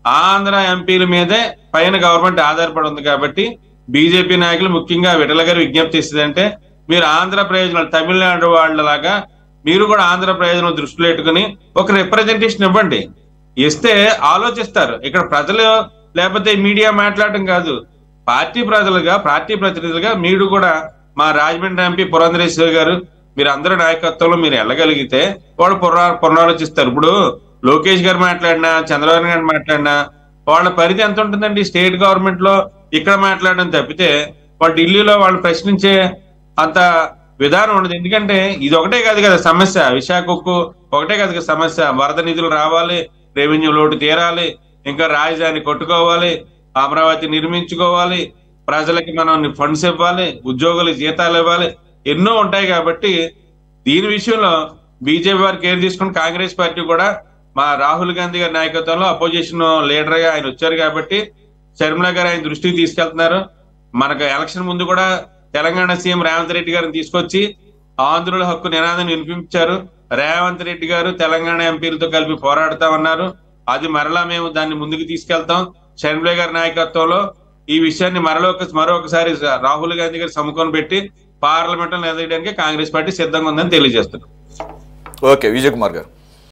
ఆంధ్ర ఎంపీల మీదే పైన గవర్నమెంట్ ఆధారపడి ఉంది కాబట్టి బీజేపీ నాయకులు ముఖ్యంగా విఠల గారు విజ్ఞప్తి ఇస్తుందంటే మీరు ఆంధ్ర ప్రయోజనాలు తమిళనాడు వాళ్ళలాగా మీరు కూడా ఆంధ్ర ప్రయోజనాలు దృష్టిలో పెట్టుకుని ఒక రిప్రజెంటేషన్ ఇవ్వండి ఇస్తే ఆలోచిస్తారు ఇక్కడ ప్రజలు లేకపోతే మీడియా మాట్లాడటం కాదు పార్టీ ప్రజలుగా పార్టీ ప్రతినిధులుగా మీరు కూడా మా రాజమండ్రి ఎంపీ పురంధరేశ్వరి గారు మీరు అందరూ నాయకత్వంలో మీరు వెళ్ళగలిగితే వాళ్ళు పునరా పునరాలోచిస్తారు ఇప్పుడు లోకేష్ గారు మాట్లాడినా చంద్రబాబు గారు మాట్లాడినా వాళ్ళ పరిధి ఎంత ఉంటుందండి స్టేట్ గవర్నమెంట్ లో ఇక్కడ మాట్లాడడం తప్పితే వాళ్ళు ఢిల్లీలో వాళ్ళు ప్రశ్నించే అంత విధానం ఉండదు ఎందుకంటే ఇది ఒకటే కాదు కదా సమస్య విశాఖ ఉక్కు ఒకటే కాదు కదా సమస్య వరద నిధులు రావాలి రెవెన్యూ లోటు తీరాలి ఇంకా రాజధాని కొట్టుకోవాలి అమరావతి నిర్మించుకోవాలి ప్రజలకి మనం ఫండ్స్ ఇవ్వాలి ఉద్యోగులు జీతాలు ఇవ్వాలి ఎన్నో ఉంటాయి కాబట్టి దీని విషయంలో బీజేపీ వారు కేర్ తీసుకుని కాంగ్రెస్ పార్టీ కూడా మా రాహుల్ గాంధీ గారి నాయకత్వంలో అపోజిషన్ లీడర్ గా ఆయన వచ్చారు కాబట్టి శర్మిల గారు ఆయన దృష్టికి తీసుకెళ్తున్నారు మనకు ఎలక్షన్ ముందు కూడా తెలంగాణ సీఎం రేవంత్ రెడ్డి గారిని తీసుకొచ్చి ఆంధ్రుల హక్కు నినాదం వినిపించారు రేవంత్ రెడ్డి గారు తెలంగాణ ఎంపీలతో కలిపి పోరాడుతామన్నారు అది మరలా మేము దాన్ని ముందుకు తీసుకెళ్తాం షర్మిల గారి నాయకత్వంలో ఈ విషయాన్ని మరొక మరొకసారి రాహుల్ గాంధీ గారి సముఖం పెట్టి పార్లమెంట్ లో నిలదీయడానికి కాంగ్రెస్ పార్టీ సిద్ధంగా ఉందని తెలియజేస్తున్నారు ఓకే విజయ్ కుమార్ గారు